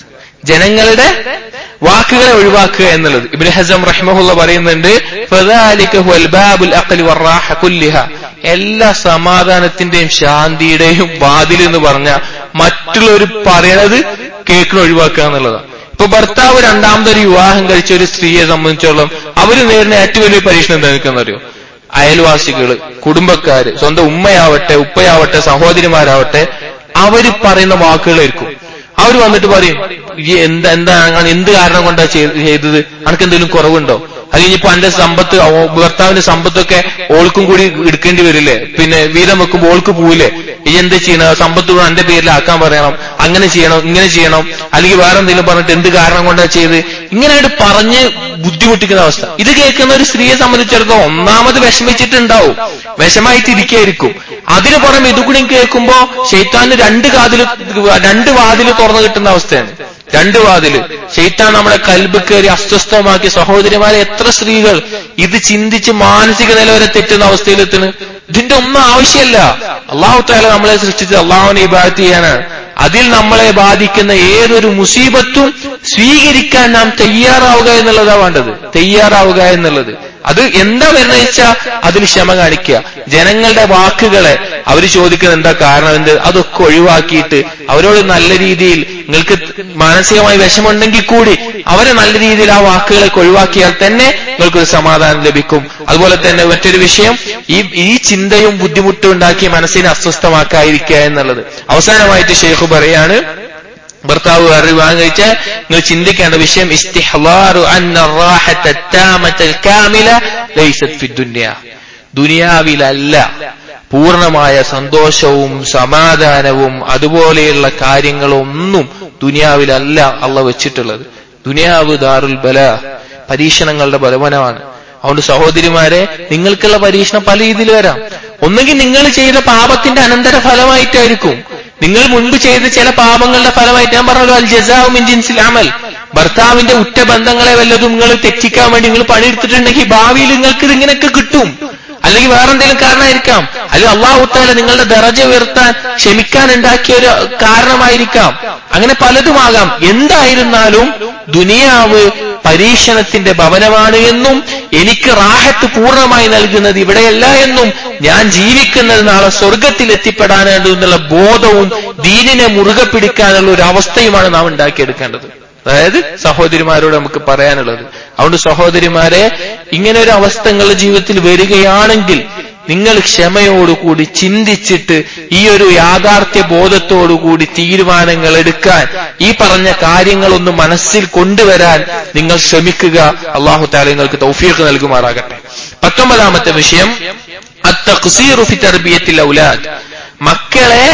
ജനങ്ങളുടെ വാക്കുകളെ ഒഴിവാക്കുക എന്നുള്ളത് ഇബ്നു ഹസം റഹ്മഹുള്ള പറയുന്നുണ്ട് ഫദാലിക ഹുവൽ ബാബുൽ അഖ്ലി വറാഹ കുല്ലിഹ എല്ലാ സമാധാനത്തിന്റെയും ശാന്തിയുടെയും വാതിൽ എന്ന് പറഞ്ഞ മറ്റുള്ളവർ പറയണത് കേൾക്കണ ഒഴിവാക്കുക എന്നുള്ളതാണ് ഇപ്പൊ ഭർത്താവ് രണ്ടാമതൊരു വിവാഹം കഴിച്ച ഒരു സ്ത്രീയെ സംബന്ധിച്ചോളം അവര് നേരിടുന്ന ഏറ്റവും വലിയ പരീക്ഷണം എന്താ നിൽക്കുന്നറിയോ അയൽവാസികള് കുടുംബക്കാര് സ്വന്തം ഉമ്മയാവട്ടെ ഉപ്പയാവട്ടെ സഹോദരിമാരാവട്ടെ അവര് പറയുന്ന വാക്കുകളായിരിക്കും അവർ വന്നിട്ട് പറയും ഈ എന്താ എന്താ അങ്ങനെ എന്ത് കാരണം കൊണ്ടാ ചെയ്ത- ചെയ്തത് അനക്ക് എന്തെങ്കിലും കുറവുണ്ടോ അല്ലെങ്കിൽ ഇപ്പൊ എന്റെ സമ്പത്ത് ഓ- ഭർത്താവിന്റെ സമ്പത്തൊക്കെ ഓൾക്കും കൂടി എടുക്കേണ്ടി വരില്ലേ പിന്നെ വീതം വെക്കുമ്പോൾ ഓൾക്ക് പോവില്ലേ ഈ എന്ത് ചെയ്യണം സമ്പത്ത് മുഴുവൻ എന്റെ പേരിലാക്കാൻ പറയണം അങ്ങനെ ചെയ്യണം ഇങ്ങനെ ചെയ്യണം അല്ലെങ്കിൽ വേറെ എന്തെങ്കിലും പറഞ്ഞിട്ട് എന്ത് കാരണം കൊണ്ടാ ചെയ്ത് ഇങ്ങനെയായിട്ട് പറഞ്ഞ് ബുദ്ധിമുട്ടിക്കുന്ന അവസ്ഥ ഇത് കേൾക്കുന്ന ഒരു സ്ത്രീയെ സംബന്ധിച്ചിടത്തോളം ഒന്നാമത് വിഷമിച്ചിട്ടുണ്ടാവും വിഷമായിട്ടിരിക്കായിരിക്കും അതിന് പുറമെ ഇതുകൂടി കേൾക്കുമ്പോ ഷെയ്ത്താന് രണ്ട് കാതില് രണ്ട് വാതില് തുറന്നു കിട്ടുന്ന അവസ്ഥയാണ് രണ്ട് വാതില് ഷെയ്ത്താൻ നമ്മുടെ കൽബ് കയറി അസ്വസ്ഥമാക്കി സഹോദരിമാരെ എത്ര സ്ത്രീകൾ ഇത് ചിന്തിച്ച് മാനസിക നില വരെ തെറ്റുന്ന അവസ്ഥയിലെത്തുന്നു ഇതിന്റെ ഒന്നും ആവശ്യമല്ല അള്ളാഹു താല നമ്മളെ സൃഷ്ടിച്ച് അള്ളാഹുവിനെ ഇബാദത്ത് ചെയ്യാനാണ് അതിൽ നമ്മളെ ബാധിക്കുന്ന ഏതൊരു മുസീബത്തും സ്വീകരിക്കാൻ നാം തയ്യാറാവുക എന്നുള്ളതാ വേണ്ടത് തയ്യാറാവുക എന്നുള്ളത് അത് എന്താ വരുന്നത് വെച്ചാൽ അതിന് ക്ഷമ കാണിക്കുക ജനങ്ങളുടെ വാക്കുകളെ അവർ ചോദിക്കുന്നത് എന്താ കാരണം എന്ത് അതൊക്കെ ഒഴിവാക്കിയിട്ട് അവരോട് നല്ല രീതിയിൽ നിങ്ങൾക്ക് മാനസികമായി വിഷമുണ്ടെങ്കിൽ കൂടി അവരെ നല്ല രീതിയിൽ ആ വാക്കുകളൊക്കെ ഒഴിവാക്കിയാൽ തന്നെ നിങ്ങൾക്കൊരു സമാധാനം ലഭിക്കും അതുപോലെ തന്നെ മറ്റൊരു വിഷയം ഈ ഈ ചിന്തയും ബുദ്ധിമുട്ടും ഉണ്ടാക്കി മനസ്സിനെ അസ്വസ്ഥമാക്കാതിരിക്കുക എന്നുള്ളത് അവസാനമായിട്ട് ഷെയ്ഖ് പറയാണ് ഭർത്താവ് വേറെ വിവാഹം കഴിച്ചാൽ നിങ്ങൾ ചിന്തിക്കേണ്ട വിഷയം ഇസ്തിഹ്ലാറു അന്ന റാഹത്ത താമത്തൽ കാമില ലൈസത് ഫി ദുനിയ ദുനിയാവിലല്ല പൂർണ്ണമായ സന്തോഷവും സമാധാനവും അതുപോലെയുള്ള കാര്യങ്ങളൊന്നും ദുനിയാവിലല്ല അള്ള വെച്ചിട്ടുള്ളത് ദുനിയാവ് ദാറുൽ ബല പരീക്ഷണങ്ങളുടെ ബലവനമാണ് അതുകൊണ്ട് സഹോദരിമാരെ നിങ്ങൾക്കുള്ള പരീക്ഷണം പല രീതിയിൽ വരാം ഒന്നുകിൽ നിങ്ങൾ ചെയ്ത പാപത്തിന്റെ അനന്തര ഫലമായിട്ടായിരിക്കും നിങ്ങൾ മുൻപ് ചെയ്ത ചില പാപങ്ങളുടെ ഫലമായിട്ട് ഞാൻ പറഞ്ഞല്ലോ അൽ ജസാവും ജിൻസിൽ അമൽ ഭർത്താവിന്റെ ഉറ്റ ബന്ധങ്ങളെ വല്ലതും നിങ്ങൾ തെറ്റിക്കാൻ വേണ്ടി നിങ്ങൾ പണിയെടുത്തിട്ടുണ്ടെങ്കിൽ ഭാവിയിൽ നിങ്ങൾക്ക് ഇതിങ്ങനെയൊക്കെ കിട്ടും അല്ലെങ്കിൽ വേറെ എന്തെങ്കിലും കാരണമായിരിക്കാം അല്ലെങ്കിൽ അള്ളാഹുത്താല നിങ്ങളുടെ ദറജ ഉയർത്താൻ ക്ഷമിക്കാൻ ഉണ്ടാക്കിയ ഒരു കാരണമായിരിക്കാം അങ്ങനെ പലതുമാകാം എന്തായിരുന്നാലും ദുനിയാവ് പരീക്ഷണത്തിന്റെ ഭവനമാണ് എന്നും എനിക്ക് റാഹത്ത് പൂർണ്ണമായി നൽകുന്നത് ഇവിടെയല്ല എന്നും ഞാൻ ജീവിക്കുന്നത് നാളെ സ്വർഗത്തിൽ എത്തിപ്പെടാനെന്നുള്ള ബോധവും ദീനിനെ മുറുകെ പിടിക്കാനുള്ള ഒരു അവസ്ഥയുമാണ് നാം ഉണ്ടാക്കിയെടുക്കേണ്ടത് അതായത് സഹോദരിമാരോട് നമുക്ക് പറയാനുള്ളത് അതുകൊണ്ട് സഹോദരിമാരെ ഇങ്ങനെ ഒരു അവസ്ഥ നിങ്ങളുടെ ജീവിതത്തിൽ വരികയാണെങ്കിൽ നിങ്ങൾ ക്ഷമയോടുകൂടി ചിന്തിച്ചിട്ട് ഈ ഒരു യാഥാർത്ഥ്യ ബോധത്തോടുകൂടി തീരുമാനങ്ങൾ എടുക്കാൻ ഈ പറഞ്ഞ കാര്യങ്ങളൊന്ന് മനസ്സിൽ കൊണ്ടുവരാൻ നിങ്ങൾ ശ്രമിക്കുക അള്ളാഹു താല നിങ്ങൾക്ക് തൗഫീഖ് നൽകുമാറാകട്ടെ പത്തൊമ്പതാമത്തെ വിഷയം അത്തഖ്സീറു ഫി തർബിയത്തിൽ ഔലാദ് മക്കളെ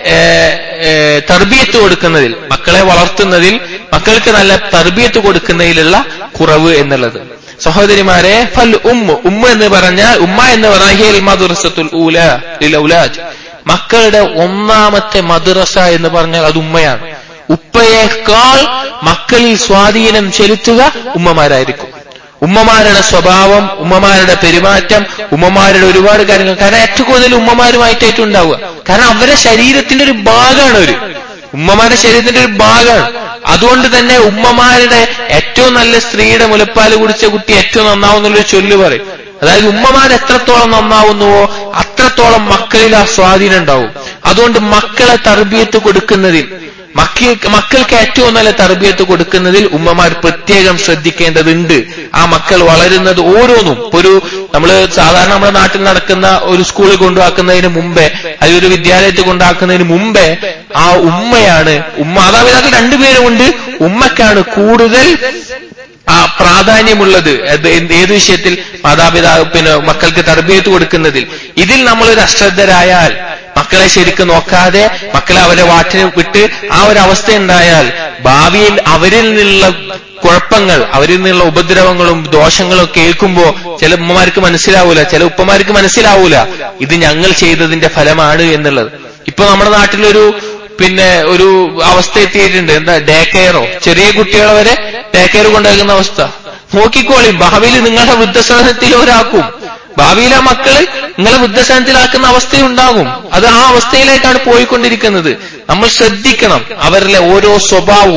തർബിയത്ത് കൊടുക്കുന്നതിൽ മക്കളെ വളർത്തുന്നതിൽ മക്കൾക്ക് നല്ല തർബിയത്ത് കൊടുക്കുന്നതിലുള്ള കുറവ് എന്നുള്ളത് സഹോദരിമാരെ ഫൽ ഉമ്മ ഉമ്മ എന്ന് പറഞ്ഞാൽ ഉമ്മ എന്ന് പറഞ്ഞാൽ മദ്രസത്തുൽ ഊല ലിൽ ഔലാദ് മക്കളുടെ ഒന്നാമത്തെ മദ്രസ എന്ന് പറഞ്ഞാൽ അത് ഉമ്മയാണ് ഉപ്പയേക്കാൾ മക്കളിൽ സ്വാധീനം ചെലുത്തുക ഉമ്മമാരായിരിക്കും ഉമ്മമാരുടെ സ്വഭാവം ഉമ്മമാരുടെ പെരുമാറ്റം ഉമ്മമാരുടെ ഒരുപാട് കാര്യങ്ങൾ കാരണം ഏറ്റവും കൂടുതൽ ഉമ്മമാരുമായിട്ടായിട്ടും ഉണ്ടാവുക കാരണം അവരുടെ ശരീരത്തിന്റെ ഒരു ഭാഗമാണ് അവര് ഉമ്മമാരുടെ ശരീരത്തിന്റെ ഒരു ഭാഗമാണ് അതുകൊണ്ട് തന്നെ ഉമ്മമാരുടെ ഏറ്റവും നല്ല സ്ത്രീയുടെ മുലപ്പാല് കുടിച്ച കുട്ടി ഏറ്റവും നന്നാവുന്നുള്ളൊരു ചൊല്ല് പറയും അതായത് ഉമ്മമാർ എത്രത്തോളം നന്നാവുന്നുവോ അത്രത്തോളം മക്കളിൽ ആ സ്വാധീനം ഉണ്ടാവും അതുകൊണ്ട് മക്കളെ തർബിയത്ത് കൊടുക്കുന്നതിൽ മക്കൾക്ക് മക്കൾക്ക് ഏറ്റവും നല്ല തർബിയത്ത് കൊടുക്കുന്നതിൽ ഉമ്മമാർ പ്രത്യേകം ശ്രദ്ധിക്കേണ്ടതുണ്ട് ആ മക്കൾ വളരുന്നത് ഓരോന്നും ഇപ്പൊ ഒരു നമ്മൾ സാധാരണ നമ്മുടെ നാട്ടിൽ നടക്കുന്ന ഒരു സ്കൂളിൽ കൊണ്ടുവാക്കുന്നതിന് മുമ്പേ അല്ലെങ്കിൽ ഒരു വിദ്യാലയത്തിൽ കൊണ്ടാക്കുന്നതിന് മുമ്പേ ആ ഉമ്മയാണ് ഉമ്മ മാതാപിതാക്കൾ രണ്ടുപേരും ഉണ്ട് ഉമ്മക്കാണ് കൂടുതൽ ആ പ്രാധാന്യമുള്ളത് ഏത് വിഷയത്തിൽ മാതാപിതാ പിന്നെ മക്കൾക്ക് തർബീയത്ത് കൊടുക്കുന്നതിൽ ഇതിൽ നമ്മൾ ഒരു അശ്രദ്ധരായാൽ മക്കളെ ശരിക്കും നോക്കാതെ മക്കളെ അവരെ വാറ്റിന് വിട്ട് ആ ഒരു അവസ്ഥ ഉണ്ടായാൽ ഭാവിയിൽ അവരിൽ നിന്നുള്ള കുഴപ്പങ്ങൾ അവരിൽ നിന്നുള്ള ഉപദ്രവങ്ങളും ദോഷങ്ങളും കേൾക്കുമ്പോ ചില ഉമ്മമാർക്ക് മനസ്സിലാവൂല ചില ഉപ്പമാർക്ക് മനസ്സിലാവൂല ഇത് ഞങ്ങൾ ചെയ്തതിന്റെ ഫലമാണ് എന്നുള്ളത് ഇപ്പൊ നമ്മുടെ നാട്ടിലൊരു പിന്നെ ഒരു അവസ്ഥ എത്തിയിട്ടുണ്ട് എന്താ ഡേ കെയറോ ചെറിയ കുട്ടികളെ വരെ ഡേ കെയർ കൊണ്ടുവയ്ക്കുന്ന അവസ്ഥ നോക്കിക്കോളി ഭാവിയിൽ നിങ്ങളുടെ വൃദ്ധസദനത്തിൽ ഒരാക്കും ഭാവിയിൽ ആ മക്കള് നിങ്ങളെ വൃദ്ധസദനത്തിലാക്കുന്ന അവസ്ഥയുണ്ടാകും അത് ആ അവസ്ഥയിലേക്കാണ് പോയിക്കൊണ്ടിരിക്കുന്നത് നമ്മൾ ശ്രദ്ധിക്കണം അവരിലെ ഓരോ സ്വഭാവവും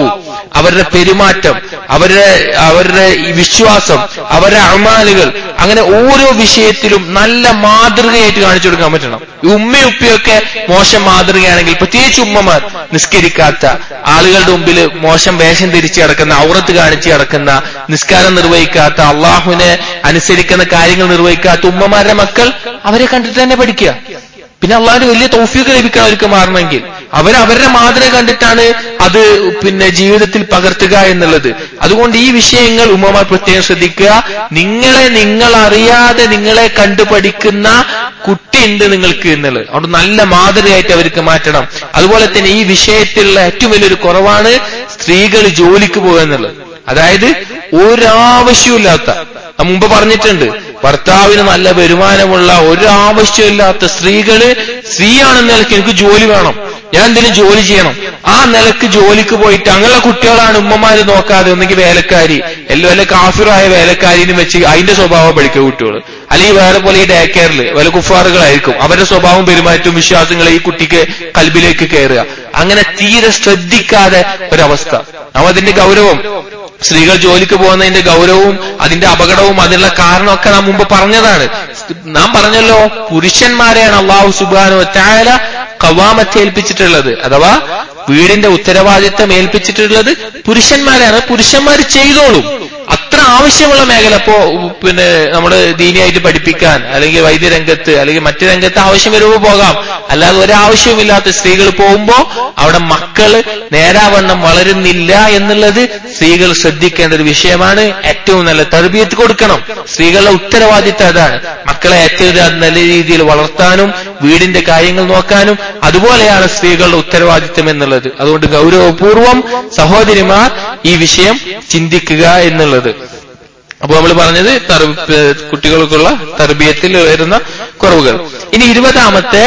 അവരുടെ പെരുമാറ്റം അവരുടെ അവരുടെ ഈ വിശ്വാസം അവരുടെ അമാലുകൾ അങ്ങനെ ഓരോ വിഷയത്തിലും നല്ല മാതൃകയായിട്ട് കാണിച്ചു കൊടുക്കാൻ പറ്റണം ഈ ഉമ്മയും ഉപ്പയൊക്കെ മോശം മാതൃകയാണെങ്കിൽ പ്രത്യേകിച്ച് ഉമ്മമാർ നിസ്കരിക്കാത്ത ആളുകളുടെ മുമ്പിൽ മോശം വേഷം ധരിച്ച് കിടക്കുന്ന ഔറത്ത് കാണിച്ച് കിടക്കുന്ന നിസ്കാരം നിർവഹിക്കാത്ത അള്ളാഹുവിനെ അനുസരിക്കുന്ന കാര്യങ്ങൾ നിർവഹിക്കാത്ത ഉമ്മമാരുടെ മക്കൾ അവരെ കണ്ടിട്ട് തന്നെ പഠിക്കുക പിന്നെ അള്ളാഹിന് വലിയ തൗഫീഖ് ലഭിക്കണം അവർക്ക് മാറണമെങ്കിൽ അവർ അവരുടെ മാതൃക കണ്ടിട്ടാണ് അത് പിന്നെ ജീവിതത്തിൽ പകർത്തുക എന്നുള്ളത് അതുകൊണ്ട് ഈ വിഷയങ്ങൾ ഉമ്മമാർ പ്രത്യേകം ശ്രദ്ധിക്കുക നിങ്ങളെ നിങ്ങൾ അറിയാതെ നിങ്ങളെ കണ്ടു പഠിക്കുന്ന കുട്ടിയുണ്ട് നിങ്ങൾക്ക് എന്നുള്ളത് അതുകൊണ്ട് നല്ല മാതൃകയായിട്ട് അവർക്ക് മാറ്റണം അതുപോലെ തന്നെ ഈ വിഷയത്തിലുള്ള ഏറ്റവും വലിയൊരു കുറവാണ് സ്ത്രീകൾ ജോലിക്ക് പോകുക എന്നുള്ളത് അതായത് ഒരാവശ്യമില്ലാത്ത നാം മുമ്പ് പറഞ്ഞിട്ടുണ്ട് ഭർത്താവിന് നല്ല വരുമാനമുള്ള ഒരു ആവശ്യമില്ലാത്ത സ്ത്രീകള് സ്ത്രീയാണെന്ന നിലയ്ക്ക് എനിക്ക് ജോലി വേണം ഞാൻ എന്തെങ്കിലും ജോലി ചെയ്യണം ആ നിലക്ക് ജോലിക്ക് പോയിട്ട് അങ്ങനെയുള്ള കുട്ടികളാണ് ഉമ്മമാര് നോക്കാതെ ഒന്നെങ്കിൽ വേലക്കാരി എല്ലാം വല്ല കാഫിറായ വേലക്കാരിനെ വെച്ച് അതിന്റെ സ്വഭാവം പഠിക്കുക കുട്ടികൾ അല്ലെങ്കിൽ വേറെ പോലെ ഈ ഡേ കെയറിൽ വല്ല കുഫാറുകളായിരിക്കും അവരുടെ സ്വഭാവം പെരുമാറ്റവും വിശ്വാസങ്ങൾ ഈ കുട്ടിക്ക് കൽബിലേക്ക് കയറുക അങ്ങനെ തീരെ ശ്രദ്ധിക്കാതെ ഒരവസ്ഥ നാം അതിന്റെ ഗൗരവം സ്ത്രീകൾ ജോലിക്ക് പോകുന്നതിന്റെ ഗൗരവവും അതിന്റെ അപകടവും അതിനുള്ള കാരണമൊക്കെ നാം മുമ്പ് പറഞ്ഞതാണ് നാം പറഞ്ഞല്ലോ പുരുഷന്മാരെയാണ് അള്ളാഹു സുബാനു ചായല കവാമത്ത് ഏൽപ്പിച്ചിട്ടുള്ളത് അഥവാ വീടിന്റെ ഉത്തരവാദിത്തം ഏൽപ്പിച്ചിട്ടുള്ളത് പുരുഷന്മാരാണ് പുരുഷന്മാർ ചെയ്തോളും അത്ര ആവശ്യമുള്ള മേഖല അപ്പോ പിന്നെ നമ്മുടെ ദീനിയായിട്ട് പഠിപ്പിക്കാൻ അല്ലെങ്കിൽ വൈദ്യരംഗത്ത് അല്ലെങ്കിൽ മറ്റു രംഗത്ത് ആവശ്യം വരുമ്പോൾ പോകാം അല്ലാതെ ഒരാവശ്യവുമില്ലാത്ത സ്ത്രീകൾ പോകുമ്പോ അവിടെ മക്കള് നേരാവണ്ണം വളരുന്നില്ല എന്നുള്ളത് സ്ത്രീകൾ ശ്രദ്ധിക്കേണ്ട ഒരു വിഷയമാണ് ഏറ്റവും നല്ല തർബീയത്ത് കൊടുക്കണം സ്ത്രീകളുടെ ഉത്തരവാദിത്തം അതാണ് മക്കളെ ഏറ്റവും നല്ല രീതിയിൽ വളർത്താനും വീടിന്റെ കാര്യങ്ങൾ നോക്കാനും അതുപോലെയാണ് സ്ത്രീകളുടെ ഉത്തരവാദിത്തം എന്നുള്ളത് അതുകൊണ്ട് ഗൗരവപൂർവം സഹോദരിമാർ ഈ വിഷയം ചിന്തിക്കുക എന്നുള്ളത് അപ്പൊ നമ്മൾ പറഞ്ഞത് കുട്ടികൾക്കുള്ള തർബീയത്തിൽ വരുന്ന കുറവുകൾ ഇനി ഇരുപതാമത്തെ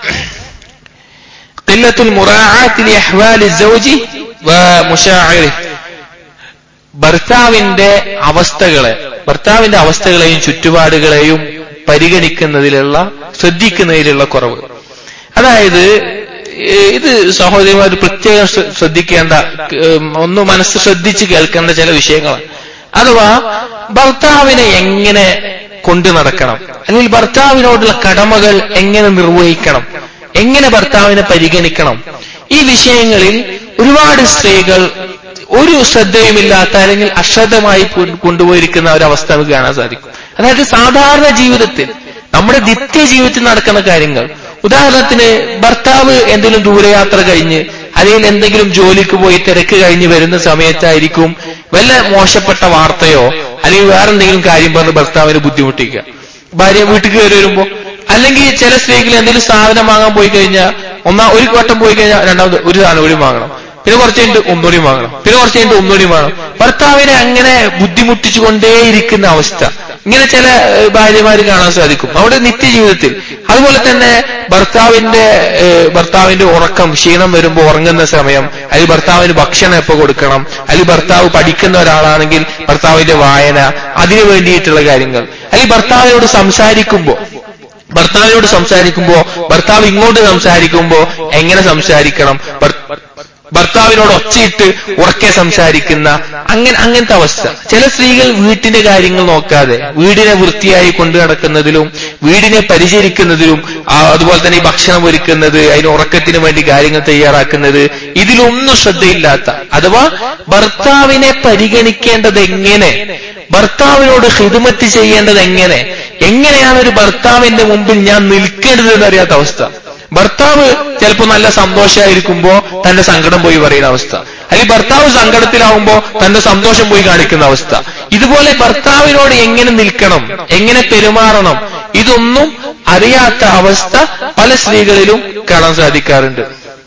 ഖില്ലത്തുൽ മുറാഅത്തി അഹ്വാലി സൗജി വ മുശാഇറി ഭർത്താവിന്റെ അവസ്ഥകളെ ഭർത്താവിന്റെ അവസ്ഥകളെയും ചുറ്റുപാടുകളെയും പരിഗണിക്കുന്നതിലുള്ള ശ്രദ്ധിക്കുന്നതിലുള്ള കുറവ് അതായത് ഇത് സഹോദരിമാർ പ്രത്യേകം ശ്രദ്ധിക്കേണ്ട ഒന്ന് മനസ്സ് ശ്രദ്ധിച്ച് കേൾക്കേണ്ട ചില വിഷയങ്ങളാണ് അഥവാ ഭർത്താവിനെ എങ്ങനെ കൊണ്ടു നടക്കണം അല്ലെങ്കിൽ ഭർത്താവിനോടുള്ള കടമകൾ എങ്ങനെ നിർവഹിക്കണം എങ്ങനെ ഭർത്താവിനെ പരിഗണിക്കണം ഈ വിഷയങ്ങളിൽ ഒരുപാട് സ്ത്രീകൾ ഒരു ശ്രദ്ധയുമില്ലാത്ത അല്ലെങ്കിൽ അശ്രദ്ധമായി കൊണ്ടുപോയിരിക്കുന്ന ഒരവസ്ഥ നമുക്ക് കാണാൻ സാധിക്കും അതായത് സാധാരണ ജീവിതത്തിൽ നമ്മുടെ നിത്യ ജീവിതത്തിൽ നടക്കുന്ന കാര്യങ്ങൾ ഉദാഹരണത്തിന് ഭർത്താവ് എന്തെങ്കിലും ദൂരയാത്ര കഴിഞ്ഞ് അല്ലെങ്കിൽ എന്തെങ്കിലും ജോലിക്ക് പോയി തിരക്ക് കഴിഞ്ഞ് വരുന്ന സമയത്തായിരിക്കും വല്ല മോശപ്പെട്ട വാർത്തയോ അല്ലെങ്കിൽ വേറെ എന്തെങ്കിലും കാര്യം പറഞ്ഞ് ഭർത്താവിനെ ബുദ്ധിമുട്ടിക്കുക ഭാര്യ വീട്ടിൽ കയറി വരുമ്പോ അല്ലെങ്കിൽ ചില സ്ത്രീകൾ എന്തെങ്കിലും സാധനം വാങ്ങാൻ പോയി കഴിഞ്ഞാൽ ഒന്നാ ഒരു വട്ടം പോയി കഴിഞ്ഞാൽ രണ്ടാമത് ഒരു സാധനം കൂടി വാങ്ങണം പിന്നെ കുറച്ച് കഴിഞ്ഞിട്ട് ഒന്നുകൂടി വാങ്ങണം പിന്നെ കുറച്ച് കഴിഞ്ഞിട്ട് ഒന്നുകൂടി വാങ്ങണം ഭർത്താവിനെ അങ്ങനെ ബുദ്ധിമുട്ടിച്ചുകൊണ്ടേയിരിക്കുന്ന അവസ്ഥ ഇങ്ങനെ ചില ഭാര്യമാര് കാണാൻ സാധിക്കും അവിടെ നിത്യജീവിതത്തിൽ അതുപോലെ തന്നെ ഭർത്താവിന്റെ ഭർത്താവിന്റെ ഉറക്കം ക്ഷീണം വരുമ്പോൾ ഉറങ്ങുന്ന സമയം അല്ലെങ്കിൽ ഭർത്താവിന് ഭക്ഷണം എപ്പോ കൊടുക്കണം അല്ലെങ്കിൽ ഭർത്താവ് പഠിക്കുന്ന ഒരാളാണെങ്കിൽ ഭർത്താവിന്റെ വായന അതിനു വേണ്ടിയിട്ടുള്ള കാര്യങ്ങൾ അല്ലെങ്കിൽ ഭർത്താവിനോട് സംസാരിക്കുമ്പോൾ ഭർത്താവിനോട് സംസാരിക്കുമ്പോ ഭർത്താവ് ഇങ്ങോട്ട് സംസാരിക്കുമ്പോ എങ്ങനെ സംസാരിക്കണം ഭർത്താവിനോട് ഒച്ചയിട്ട് ഉറക്കെ സംസാരിക്കുന്ന അങ്ങനെ അങ്ങനത്തെ അവസ്ഥ ചില സ്ത്രീകൾ വീട്ടിന്റെ കാര്യങ്ങൾ നോക്കാതെ വീടിനെ വൃത്തിയായി കൊണ്ടു നടക്കുന്നതിലും വീടിനെ പരിചരിക്കുന്നതിലും അതുപോലെ തന്നെ ഈ ഭക്ഷണം ഒരുക്കുന്നത് അതിന് ഉറക്കത്തിന് വേണ്ടി കാര്യങ്ങൾ തയ്യാറാക്കുന്നത് ഇതിലൊന്നും ശ്രദ്ധയില്ലാത്ത അഥവാ ഭർത്താവിനെ പരിഗണിക്കേണ്ടത് എങ്ങനെ ഭർത്താവിനോട് ഹിതുമത്ത് ചെയ്യേണ്ടത് എങ്ങനെ എങ്ങനെയാണ് ഒരു ഭർത്താവിന്റെ മുമ്പിൽ ഞാൻ നിൽക്കേണ്ടത് എന്നറിയാത്ത അവസ്ഥ ഭർത്താവ് ചിലപ്പോൾ നല്ല സന്തോഷമായിരിക്കുമ്പോ തന്റെ സങ്കടം പോയി പറയുന്ന അവസ്ഥ അല്ലെങ്കിൽ ഭർത്താവ് സങ്കടത്തിലാവുമ്പോ തന്റെ സന്തോഷം പോയി കാണിക്കുന്ന അവസ്ഥ ഇതുപോലെ ഭർത്താവിനോട് എങ്ങനെ നിൽക്കണം എങ്ങനെ പെരുമാറണം ഇതൊന്നും അറിയാത്ത അവസ്ഥ പല സ്ത്രീകളിലും കാണാൻ സാധിക്കാറുണ്ട്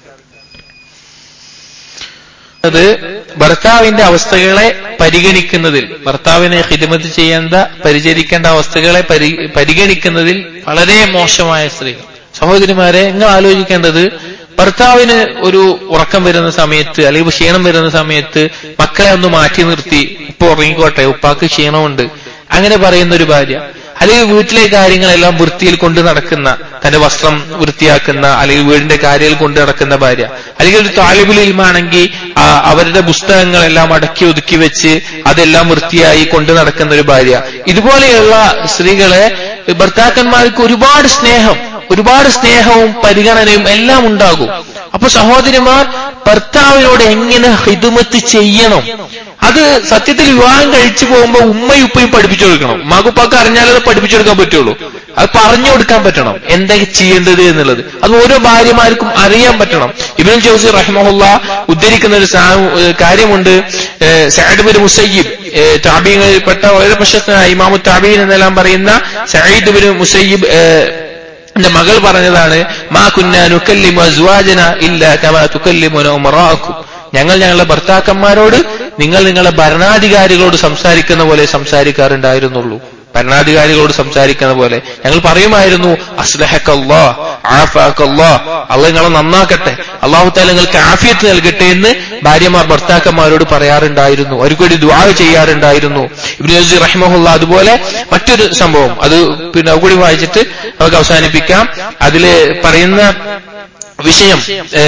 അത് ഭർത്താവിന്റെ അവസ്ഥകളെ പരിഗണിക്കുന്നതിൽ ഭർത്താവിനെ ഹിദ്മത്ത് ചെയ്യേണ്ട പരിചരിക്കേണ്ട അവസ്ഥകളെ പരിഗണിക്കുന്നതിൽ വളരെ മോശമായ സ്ത്രീകൾ സഹോദരിമാരെ നിങ്ങൾ ആലോചിക്കേണ്ടത് ഭർത്താവിന് ഒരു ഉറക്കം വരുന്ന സമയത്ത് അല്ലെങ്കിൽ ക്ഷീണം വരുന്ന സമയത്ത് മക്കളെ ഒന്ന് മാറ്റി നിർത്തി ഇപ്പൊ ഉറങ്ങിക്കോട്ടെ ഉപ്പാക്ക് ക്ഷീണമുണ്ട് അങ്ങനെ പറയുന്ന ഒരു ഭാര്യ അല്ലെങ്കിൽ വീട്ടിലെ കാര്യങ്ങളെല്ലാം വൃത്തിയിൽ കൊണ്ട് നടക്കുന്ന തന്റെ വസ്ത്രം വൃത്തിയാക്കുന്ന അല്ലെങ്കിൽ വീടിന്റെ കാര്യങ്ങൾ കൊണ്ട് നടക്കുന്ന ഭാര്യ അല്ലെങ്കിൽ ഒരു താലിബുൽ ഇൽമാണെങ്കിൽ അവരുടെ പുസ്തകങ്ങളെല്ലാം അടക്കി ഒതുക്കി വെച്ച് അതെല്ലാം വൃത്തിയായി കൊണ്ട് നടക്കുന്ന ഒരു ഭാര്യ ഇതുപോലെയുള്ള സ്ത്രീകളെ ഭർത്താക്കന്മാർക്ക് ഒരുപാട് സ്നേഹം ഒരുപാട് സ്നേഹവും പരിഗണനയും എല്ലാം ഉണ്ടാകും അപ്പൊ സഹോദരിമാർ ഭർത്താവിനോട് എങ്ങനെ ഹിതുമത്ത് ചെയ്യണം അത് സത്യത്തിൽ വിവാഹം കഴിച്ചു പോകുമ്പോൾ ഉമ്മയും ഉപ്പയും പഠിപ്പിച്ചു കൊടുക്കണം മകുപ്പാക്ക് അറിഞ്ഞാലേ അത് പഠിപ്പിച്ചു കൊടുക്കാൻ പറ്റുള്ളൂ അത് പറഞ്ഞു കൊടുക്കാൻ പറ്റണം എന്തൊക്കെ ചെയ്യേണ്ടത് എന്നുള്ളത് അത് ഓരോ ഭാര്യമാർക്കും അറിയാൻ പറ്റണം ഇബിൻ ജോസി റഹ്മുല്ല ഉദ്ധരിക്കുന്ന ഒരു കാര്യമുണ്ട് സഅദ് ബിൻ മുസയ്യിബ് താബീങ്ങളിൽപ്പെട്ട വളരെ പ്രശസ്തനായ ഇമാമു താബീൻ എന്നെല്ലാം പറയുന്ന സയ്യിദ് ബിൻ മുസയ്യിബ് എന്റെ മകൾ പറഞ്ഞതാണ് മാ കുന്നാനുക്കല്ലിമു അസ്വാജന ഇല്ല കമാ തുക്കല്ലിമുന ഉമറാക്കും ഞങ്ങൾ ഞങ്ങളുടെ ഭർത്താക്കന്മാരോട് നിങ്ങൾ നിങ്ങളുടെ ഭരണാധികാരികളോട് സംസാരിക്കുന്ന പോലെ സംസാരിക്കാറുണ്ടായിരുന്നുള്ളൂ ഭരണാധികാരികളോട് സംസാരിക്കുന്ന പോലെ ഞങ്ങൾ പറയുമായിരുന്നു അസ്ലഹക്കല്ലാ ആഫാക്കല്ലാ അള്ളാഹ് നിങ്ങളെ നന്നാക്കട്ടെ അള്ളാഹു താല നിങ്ങൾക്ക് ആഫിയത്ത് നൽകട്ടെ എന്ന് ഭാര്യമാർ ഭർത്താക്കന്മാരോട് പറയാറുണ്ടായിരുന്നു അവർക്ക് വേണ്ടി ദുആ ചെയ്യാറുണ്ടായിരുന്നു ഇബ്നു ജസീർ റഹിമഹുല്ല അതുപോലെ മറ്റൊരു സംഭവം അത് പിന്നെ കൂടി വായിച്ചിട്ട് നമുക്ക് അവസാനിപ്പിക്കാം അതില് പറയുന്ന വിഷയം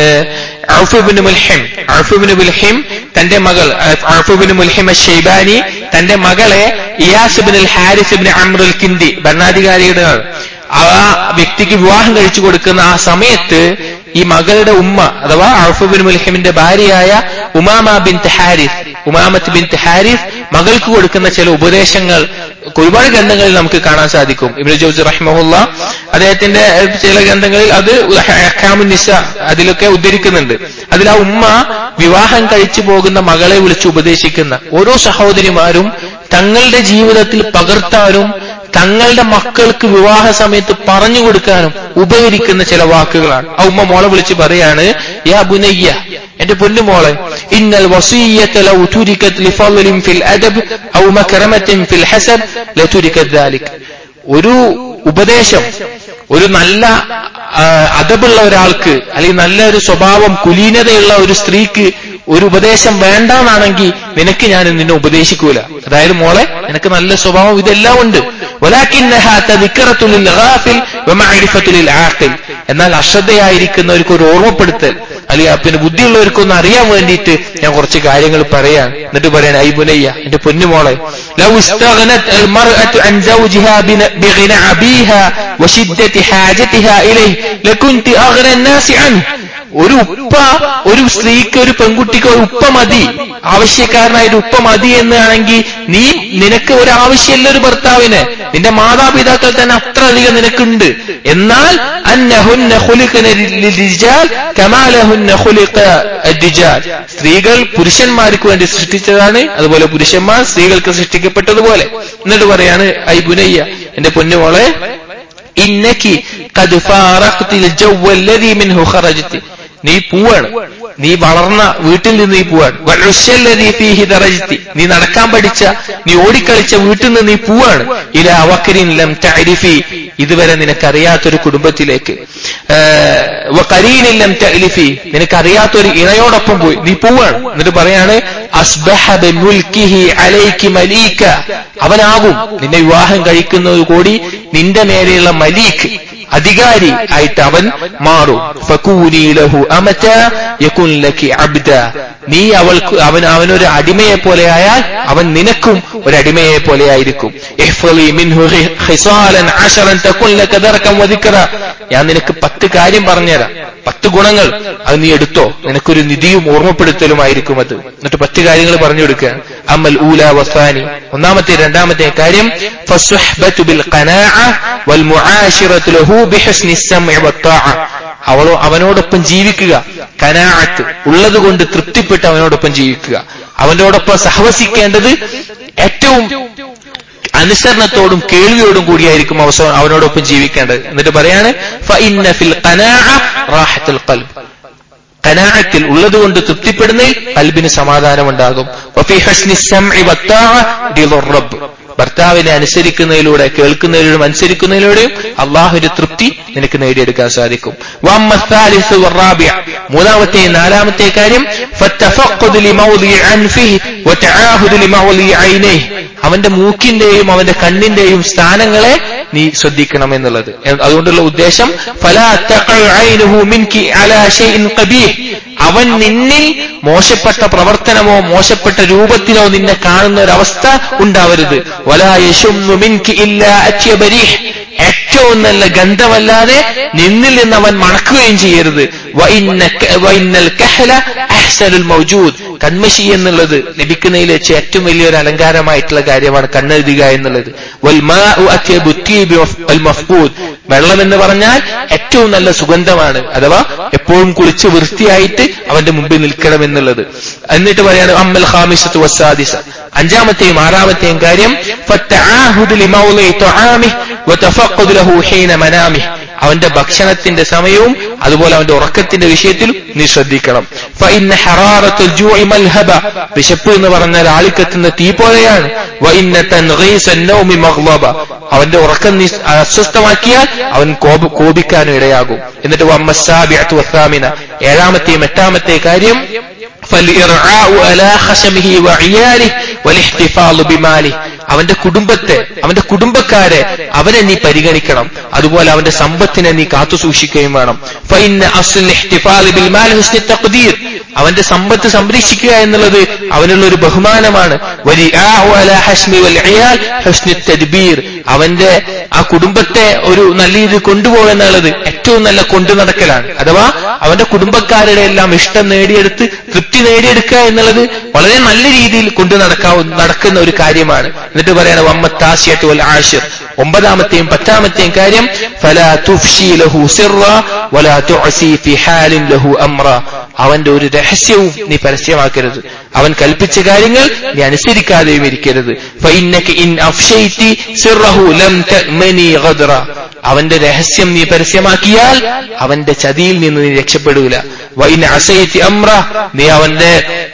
ഔഫുബിന് മുൽഹിം ഔഫുബിന് മുൽഹിം തന്റെ മകൾ ഔഫുബിന് മുൽഹിം ഷെയ്ബാനി തന്റെ മകളെ ഇയാസുബിൻ ഹാരിസുബിൻ അമ്രുൽ കിന്ദി ഭരണാധികാരിയുടെ ആ വ്യക്തിക്ക് വിവാഹം കഴിച്ചു കൊടുക്കുന്ന ആ സമയത്ത് ഈ മകളുടെ ഉമ്മ അഥവാ ഔഫുബിൻ മുൽഹിമിന്റെ ഭാര്യയായ ഉമാമ ബിൻ ഹാരിഫ് ഉമാമത്ത് ബിൻ ഹാരിഫ് മകൾക്ക് കൊടുക്കുന്ന ചില ഉപദേശങ്ങൾ ഒരുപാട് ഗ്രന്ഥങ്ങളിൽ നമുക്ക് കാണാൻ സാധിക്കും ഇബ്നു ജോസി റഹ്മഹുല്ല അദ്ദേഹത്തിന്റെ ചില ഗ്രന്ഥങ്ങളിൽ അത് നിസ അതിലൊക്കെ ഉദ്ധരിക്കുന്നുണ്ട് അതിൽ ആ ഉമ്മ വിവാഹം കഴിച്ചു പോകുന്ന മകളെ വിളിച്ച് ഉപദേശിക്കുന്ന ഓരോ സഹോദരിമാരും തങ്ങളുടെ ജീവിതത്തിൽ പകർത്താനും തങ്ങളുടെ മക്കൾക്ക് വിവാഹ സമയത്ത് പറഞ്ഞു കൊടുക്കാനും ഉപകരിക്കുന്ന ചില വാക്കുകളാണ് ആ ഉമ്മ മോളെ വിളിച്ച് പറയാണ് യാ ബുനയ്യ എന്റെ പൊന്നു മോളെ ഇന്നൽ വസീയത ലൗ തുരിക്കത് ലിഫളലിൻ ഫിൽ അദബ് ഔ മക്രമത്തിൻ ഫിൽ ഹസബ് ലതുരിക്കത് ദാലിക് ഒരു ഉപദേശം ഒരു നല്ല അതബുള്ള ഒരാൾക്ക് അല്ലെങ്കിൽ നല്ലൊരു സ്വഭാവം കുലീനതയുള്ള ഒരു സ്ത്രീക്ക് ഒരു ഉപദേശം വേണ്ടാന്നാണെങ്കിൽ നിനക്ക് ഞാൻ നിന്നെ ഉപദേശിക്കൂല അതായത് മോളെ നിനക്ക് നല്ല സ്വഭാവം ഇതെല്ലാം ഉണ്ട് എന്നാൽ അശ്രദ്ധയായിരിക്കുന്നവർക്ക് ഒരു ഓർമ്മപ്പെടുത്തൽ അല്ലെങ്കിൽ പിന്നെ ബുദ്ധിയുള്ളവർക്കൊന്ന് അറിയാൻ വേണ്ടിയിട്ട് ഞാൻ കുറച്ച് കാര്യങ്ങൾ പറയാൻ എന്നിട്ട് പറയാൻ ഐ ബുനയ്യ എന്റെ പൊന്നുമോളെ لو استغنت المرأة عن زوجها بغنى أبيها وشدة حاجتها إليه لكنت أغنى الناس عنه ഒരു ഉപ്പ ഒരു സ്ത്രീക്ക് ഒരു പെൺകുട്ടിക്ക് ഒരു ഉപ്പ മതി ആവശ്യക്കാരനായ ഒരു ഉപ്പ മതി എന്നാണെങ്കിൽ നീ നിനക്ക് ഒരു ആവശ്യമില്ല ഒരു ഭർത്താവിന് നിന്റെ മാതാപിതാക്കൾ തന്നെ അത്ര അധികം നിനക്കുണ്ട് എന്നാൽ സ്ത്രീകൾ പുരുഷന്മാർക്ക് വേണ്ടി സൃഷ്ടിച്ചതാണ് അതുപോലെ പുരുഷന്മാർ സ്ത്രീകൾക്ക് സൃഷ്ടിക്കപ്പെട്ടതുപോലെ എന്നിട്ട് പറയാണ് ഐ ബുനയ്യ എന്റെ പൊന്നുമോളെ ഇന്നക്കി കത് ഫാറഖ്തിൽ ജവ്വല്ലദീ മിൻഹു ഖറജ്തി നീ പൂവാണ് നീ വളർന്ന വീട്ടിൽ നിന്ന് നീ പൂവാണ് നീ നടക്കാൻ പഠിച്ച നീ ഓടിക്കളിച്ച വീട്ടിൽ നിന്ന് നീ പൂവാണ് ഇല അവക്കരിൻ ലം തഅരിഫി ഇതുവരെ നിനക്കറിയാത്തൊരു കുടുംബത്തിലേക്ക് കരീനില്ലം തഅലിഫി നിനക്കറിയാത്തൊരു ഇണയോടൊപ്പം പോയി നീ പൂവാണ് എന്നിട്ട് പറയാണ് അസ്ബഹ ബിമുൽക്കിഹി അലൈക്കി മലീക അവനാകും നിന്നെ വിവാഹം കഴിക്കുന്നത് കൂടി നിന്റെ മേലെയുള്ള മലീഖ് അധികാരി ആയിട്ട് അവൻ മാറും ഫകൂനീലഹു അമത യകുൻ ലക്കി അബ്ദ നീ അവൾക്ക് അവൻ അവനൊരു അടിമയെ പോലെ ആയാൽ അവൻ നിനക്കും ഒരു അടിമയെ പോലെ ആയിരിക്കും ഞാൻ നിനക്ക് പത്ത് കാര്യം പറഞ്ഞുതരാം പത്ത് ഗുണങ്ങൾ അത് നീ എടുത്തോ നിനക്കൊരു നിധിയും ഓർമ്മപ്പെടുത്തലുമായിരിക്കും അത് എന്നിട്ട് പത്ത് കാര്യങ്ങൾ പറഞ്ഞു കൊടുക്കുക അമൽ ഊല വസാനി ഒന്നാമത്തെ രണ്ടാമത്തെ കാര്യം അവളോ അവനോടൊപ്പം ജീവിക്കുക കനാഅത്ത് ഉള്ളത് കൊണ്ട് തൃപ്തിപ്പെട്ട് അവനോടൊപ്പം ജീവിക്കുക അവനോടൊപ്പം സഹവസിക്കേണ്ടത് ഏറ്റവും അനുസരണത്തോടും കേൾവിയോടും കൂടിയായിരിക്കും അവസരം അവനോടൊപ്പം ജീവിക്കേണ്ടത് എന്നിട്ട് പറയാണ് കനാഴത്തിൽ ഉള്ളതുകൊണ്ട് തൃപ്തിപ്പെടുന്നതിൽ കൽബിന് സമാധാനമുണ്ടാകും ഭർത്താവിനെ അനുസരിക്കുന്നതിലൂടെ കേൾക്കുന്നതിലൂടെ അനുസരിക്കുന്നതിലൂടെയും അള്ളാഹുവിന്റെ തൃപ്തി നിനക്ക് നേടിയെടുക്കാൻ സാധിക്കും മൂന്നാമത്തെ നാലാമത്തെ കാര്യം അവന്റെ മൂക്കിന്റെയും അവന്റെ കണ്ണിന്റെയും സ്ഥാനങ്ങളെ നീ ശ്രദ്ധിക്കണം എന്നുള്ളത് എ- അതുകൊണ്ടുള്ള ഉദ്ദേശം ഫലാ തഖഉ ഐനുഹു മിൻകി അലാ ഷൈഇൻ ഖബീഹ് അവൻ നിന്നിൽ മോശപ്പെട്ട പ്രവർത്തനമോ മോശപ്പെട്ട രൂപത്തിലോ നിന്നെ കാണുന്ന ഒരവസ്ഥ ഉണ്ടാവരുത് വലാ യശുമ്മു മിൻകി ഇല്ലാ അത്യബ റീഹ് ഏറ്റവും നല്ല ഗന്ധമല്ലാതെ നിന്നിൽ നിന്ന് അവൻ മണക്കുകയും ചെയ്യരുത് വഇന്നക- വഇന്നൽ കഹല അഹ്സനുൽ മൗജൂദ് കൺമഷി എന്നുള്ളത് ലഭിക്കുന്നതിൽ വെച്ച് ഏറ്റവും വലിയൊരു അലങ്കാരമായിട്ടുള്ള കാര്യമാണ് കണ്ണെഴുതുക എന്നുള്ളത് വൽ മാഉ അത്യബു തീബി വഫ്- വൽ മഫ്കൂദ് വെള്ളം എന്ന് പറഞ്ഞാൽ ഏറ്റവും നല്ല സുഗന്ധമാണ് അഥവാ എപ്പോഴും കുളിച്ച് വൃത്തിയായിട്ട് അവന്റെ മുമ്പിൽ നിൽക്കണം എന്നുള്ളത് എന്നിട്ട് പറയാണ് അമ്മൽ ഖാമിസത്തു വസ്സാദിസ അഞ്ചാമത്തെയും ആറാമത്തെയും കാര്യം ഫത്തആഹുദ് ലിമൗളി തുആമിഹ് വതഫഖദ് ലഹു ഹീന മനാമിഹ് അവന്റെ ഭക്ഷണത്തിന്റെ സമയവും അതുപോലെ അവന്റെ ഉറക്കത്തിന്റെ വിഷയത്തിൽ നീ ശ്രദ്ധിക്കണം ഫഇന്ന ഹറാറത്തുൽ ജൂഇ മൽഹബ വിശപ്പ് എന്ന് പറഞ്ഞാൽ ആളിക്കത്തുന്ന തീ പോലെയാണ് വഇന്ന തൻഗീസ നൗമി മഗ്ളബ അവന്റെ ഉറക്കം നീ അസ്വസ്ഥമാക്കിയാൽ അവൻ കോപ കോപിക്കാനും ഇടയാകും എന്നിട്ട് വമ്മസാബിഅത്തു വസാമിന ഏഴാമത്തെയും എട്ടാമത്തെ കാര്യം فالإرعاء على خشمه وعياله والاحتفاظ بماله അവന്റെ കുടുംബത്തെ അവന്റെ കുടുംബക്കാരെ അവനെ നീ പരിഗണിക്കണം അതുപോലെ അവന്റെ സമ്പത്തിനെ നീ കാത്തു സൂക്ഷിക്കുകയും വേണം فإن أصل الاحتفاظ بالمال حسن التقدير അവന്റെ സമ്പത്ത് സംരക്ഷിക്കുക എന്നുള്ളത് അവനുള്ള ഒരു ബഹുമാനമാണ് والرعاء على حشم والعيال حسن التدبير അവന്റെ ആ കുടുംബത്തെ ഒരു നല്ല രീതിയിൽ കൊണ്ടുപോകുക എന്നുള്ളത് ഏറ്റവും നല്ല കൊണ്ടു നടക്കലാണ് അഥവാ അവന്റെ കുടുംബക്കാരുടെ എല്ലാം ഇഷ്ടം നേടിയെടുത്ത് തൃപ്തി നേടിയെടുക്കുക എന്നുള്ളത് വളരെ നല്ല രീതിയിൽ കൊണ്ടു നടക്കാവുന്ന നടക്കുന്ന ഒരു കാര്യമാണ് എന്നിട്ട് പറയണ വമ്മത്താസിയത്ത് വൽ ആഷിർ ഒമ്പതാമത്തെയും പത്താമത്തെയും കാര്യം ഫലാ തുഫ്ഷി ലഹു സിറ വലാ തുഅസി ഫി ഹാലിൻ ലഹു അംറ അവന്റെ ഒരു രഹസ്യവും നീ പരസ്യമാക്കരുത് അവൻ കൽപ്പിച്ച കാര്യങ്ങൾ നീ അനുസരിക്കാതെയും ഇരിക്കരുത് ഫഇന്നക ഇൻ അഫ്ശൈതി സിറഹു ലം തഅ്മനി ഗദ്റ അവന്റെ രഹസ്യം നീ പരസ്യമാക്കിയാൽ അവന്റെ ചതിയിൽ നിന്ന് നീ രക്ഷപ്പെടൂല വൈൻ അസൈത്തി അമ്ര നീ അവന്റെ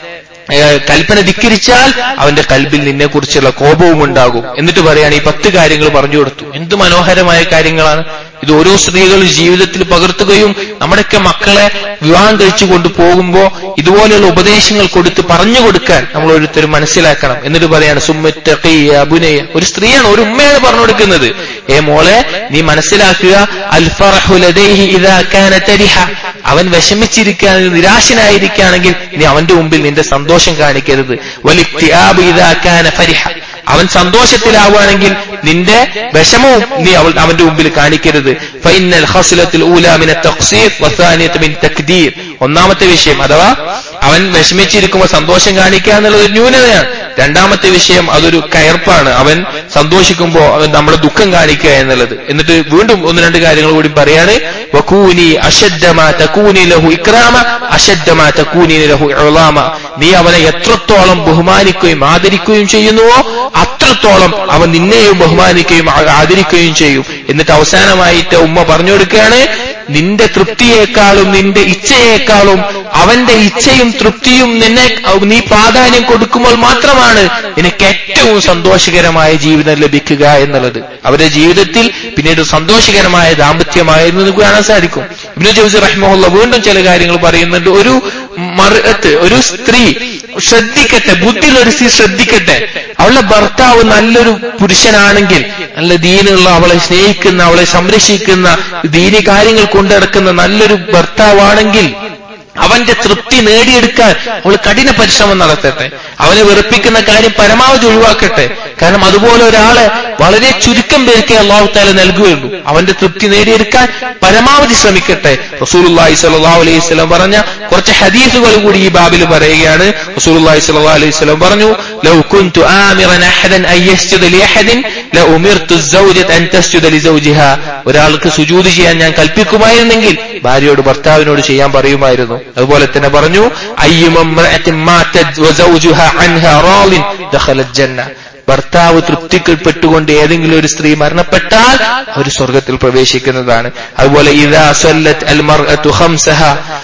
ഏഹ്, കൽപ്പന ധിക്കരിച്ചാൽ അവന്റെ കൽബിൽ നിന്നെ കുറിച്ചുള്ള കോപവും ഉണ്ടാകും എന്നിട്ട് പറയാണ് ഈ പത്ത് കാര്യങ്ങൾ പറഞ്ഞു കൊടുത്തു എന്ത് മനോഹരമായ കാര്യങ്ങളാണ് ഇത് ഓരോ സ്ത്രീകളും ജീവിതത്തിൽ പകർത്തുകയും നമ്മുടെയൊക്കെ മക്കളെ വിവാഹം കഴിച്ചു കൊണ്ടുപോകുമ്പോ ഇതുപോലെയുള്ള ഉപദേശങ്ങൾ കൊടുത്ത് പറഞ്ഞു കൊടുക്കാൻ നമ്മൾ ഓരോരുത്തരും മനസ്സിലാക്കണം എന്നിട്ട് പറയാണ് സുമ്മത്തഖിയ അബുനയ ഒരു സ്ത്രീയാണ് ഒരു ഉമ്മയാണ് പറഞ്ഞു കൊടുക്കുന്നത് ഏ മോളെ നീ മനസ്സിലാക്കുക അൽഫറഹു ലദൈഹി ഇദാ കാന തരിഹ അവൻ വിഷമിച്ചിരിക്കുകയാണെങ്കിൽ നിരാശനായിരിക്കുകയാണെങ്കിൽ നീ അവന്റെ മുമ്പിൽ നിന്റെ സന്തോഷം കാണിക്കരുത് വലിക്തിയാബ് ഇദാ കാന ഫരിഹ അവൻ സന്തോഷത്തിലാവുകയാണെങ്കിൽ നിന്റെ വിഷമവും നീ അവൾ അവന്റെ മുമ്പിൽ കാണിക്കരുത് ഫൈനൽ ഹസ്ലത്തിൽ ഊലാമിന തഖ്സീർ വസാനിയത്ത് മിൻ തക്ദീർ ഒന്നാമത്തെ വിഷയം അഥവാ അവൻ വിഷമിച്ചിരിക്കുമ്പോൾ സന്തോഷം കാണിക്കുക എന്നുള്ളത് ഒരു ന്യൂനതയാണ് രണ്ടാമത്തെ വിഷയം അതൊരു കയർപ്പാണ് അവൻ സന്തോഷിക്കുമ്പോൾ അവൻ നമ്മുടെ ദുഃഖം കാണിക്കുക എന്നുള്ളത് എന്നിട്ട് വീണ്ടും ഒന്ന് രണ്ട് കാര്യങ്ങൾ കൂടി പറയാണ് വക്കൂനി അശദ്ധമാ തക്കൂനി ലഹു ഇക്രാമ അശദ്ധമാ തക്കൂനി ലഹു ഇളാമ നീ അവനെ എത്രത്തോളം ബഹുമാനിക്കുകയും ആദരിക്കുകയും ചെയ്യുന്നുവോ അത്രത്തോളം അവൻ നിന്നെയും ബഹുമാനിക്കുകയും ആ- ആദരിക്കുകയും ചെയ്യും എന്നിട്ട് അവസാനമായിട്ട് ഉമ്മ പറഞ്ഞു കൊടുക്കുകയാണ് നിന്റെ തൃപ്തിയേക്കാളും നിന്റെ ഇച്ഛയേക്കാളും അവന്റെ ഇച്ഛയും തൃപ്തിയും നിന്നെ നീ പ്രാധാന്യം കൊടുക്കുമ്പോൾ മാത്രമാണ് നിനക്ക് ഏറ്റവും സന്തോഷകരമായ ജീവിതം ലഭിക്കുക എന്നുള്ളത് അവരുടെ ജീവിതത്തിൽ പിന്നീട് സന്തോഷകരമായ ദാമ്പത്യമായിരുന്നു നമുക്ക് കാണാൻ സാധിക്കും ഇബ്നു ജൗസി റഹ്മുള്ള വീണ്ടും ചില കാര്യങ്ങൾ പറയുന്നുണ്ട് ഒരു മറുത്ത് ഒരു സ്ത്രീ ശ്രദ്ധിക്കട്ടെ ബുദ്ധിയിൽ ഒരു സ്ത്രീ ശ്രദ്ധിക്കട്ടെ അവളുടെ ഭർത്താവ് നല്ലൊരു പുരുഷനാണെങ്കിൽ നല്ല ദീനുള്ള അവളെ സ്നേഹിക്കുന്ന അവളെ സംരക്ഷിക്കുന്ന ദീനി കാര്യങ്ങൾ കൊണ്ടുനടക്കുന്ന നല്ലൊരു ഭർത്താവാണെങ്കിൽ അവന്റെ തൃപ്തി നേടിയെടുക്കാൻ അവൾ കഠിന പരിശ്രമം നടത്തട്ടെ അവനെ വെറുപ്പിക്കുന്ന കാര്യം പരമാവധി ഒഴിവാക്കട്ടെ കാരണം അതുപോലെ ഒരാളെ വളരെ ചുരുക്കം പേർക്കേ അള്ളാഹു താല നൽകുകയുള്ളൂ അവന്റെ തൃപ്തി നേടിയെടുക്കാൻ പരമാവധി ശ്രമിക്കട്ടെ റസൂലുള്ളാഹി സ്വല്ലല്ലാഹു അലൈഹി വസല്ലം പറഞ്ഞ കുറച്ച് ഹദീസുകൾ കൂടി ഈ ബാബിൽ പറയുകയാണ് റസൂലുള്ളാഹി സ്വല്ലല്ലാഹു അലൈഹി വസല്ലം പറഞ്ഞു ലൗ കുൻതു ആമിറൻ അഹദൻ അൻ യസ്ജുദ ലിഅഹദിൻ ലഉമിർതു الزوجة അൻ തസ്ജുദ ലിസൗജിഹാ ഒരാൾക്ക് സുജൂദ് ചെയ്യാൻ ഞാൻ കൽപ്പിക്കുമായിരുന്നെങ്കിൽ ഭാര്യയോട് ഭർത്താവിനോട് ചെയ്യാൻ പറയുമായിരുന്നു അതുപോലെ തന്നെ പറഞ്ഞു അയ്യുമംറഅത്തിൻ മാതത് വസൗജുഹാ അൻഹാ റാളിൻ ദഖലത് ജന്ന ഭർത്താവ് തൃപ്തിപ്പെട്ടുകൊണ്ട് ഏതെങ്കിലും ഒരു സ്ത്രീ മരണപ്പെട്ടാൽ അവർ സ്വർഗത്തിൽ പ്രവേശിക്കുന്നതാണ് അതുപോലെ ഇദാ സല്ലത്ത് അൽ മർഅതു ഖംസഹ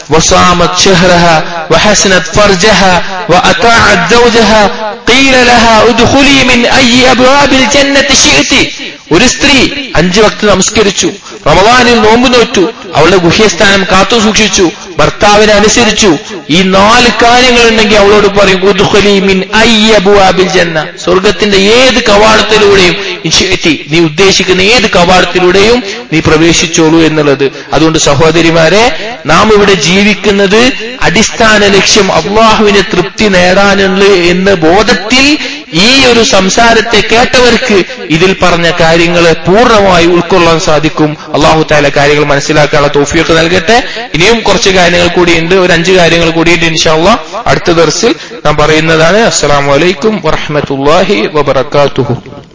വസാമത് ഷഹ്റഹ വഹസനത് ഫർജഹ വഅതാഅത് സൗജഹ ഖീല ലഹ ഉദ്ഖുലി മിൻ അയ്യി അബ്വാബിൽ ജന്നത്തി ശിഅതി ഒരു സ്ത്രീ അഞ്ചു വക്ത് നമസ്കരിച്ചു റമദാനിൽ നോമ്പ് നോറ്റു അവളുടെ ഗുഹ്യസ്ഥാനം കാത്തു സൂക്ഷിച്ചു ഭർത്താവിനെ അനുസരിച്ചു ഈ നാല് കാര്യങ്ങൾ ഉണ്ടെങ്കിൽ അവളോട് പറയും ഉദ്ഖുലി മിൻ അയ്യി അബ്വാബിൽ ജന്ന സ്വർഗത്തിന്റെ ഏത് കവാടത്തിലൂടെയും ഇൻഷിഅറ്റി നീ ഉദ്ദേശിക്കുന്ന ഏത് കവാടത്തിലൂടെയും നീ പ്രവേശിച്ചോളൂ എന്നുള്ളത് അതുകൊണ്ട് സഹോദരിമാരെ നാം ഇവിടെ ജീവിക്കുന്നത് അടിസ്ഥാന ലക്ഷ്യം അള്ളാഹുവിനെ തൃപ്തി നേടാനുള്ള എന്ന ബോധത്തിൽ ഈ ഒരു സംസാരത്തെ കേട്ടവർക്ക് ഇതിൽ പറഞ്ഞ കാര്യങ്ങളെ പൂർണ്ണമായി ഉൾക്കൊള്ളാൻ സാധിക്കും അള്ളാഹു താല കാര്യങ്ങൾ മനസ്സിലാക്കാനുള്ള തോഫിയൊക്കെ നൽകട്ടെ ഇനിയും കുറച്ച് കാര്യങ്ങൾ കൂടിയുണ്ട് ഒരു അഞ്ച് കാര്യങ്ങൾ കൂടിയുണ്ട് ഇൻഷാല്ല അടുത്ത ദർസിൽ നാം പറയുന്നതാണ് അസ്സലാമു അലൈക്കും വറഹമത്തല്ലാഹി വബർക്കാത്തുഹു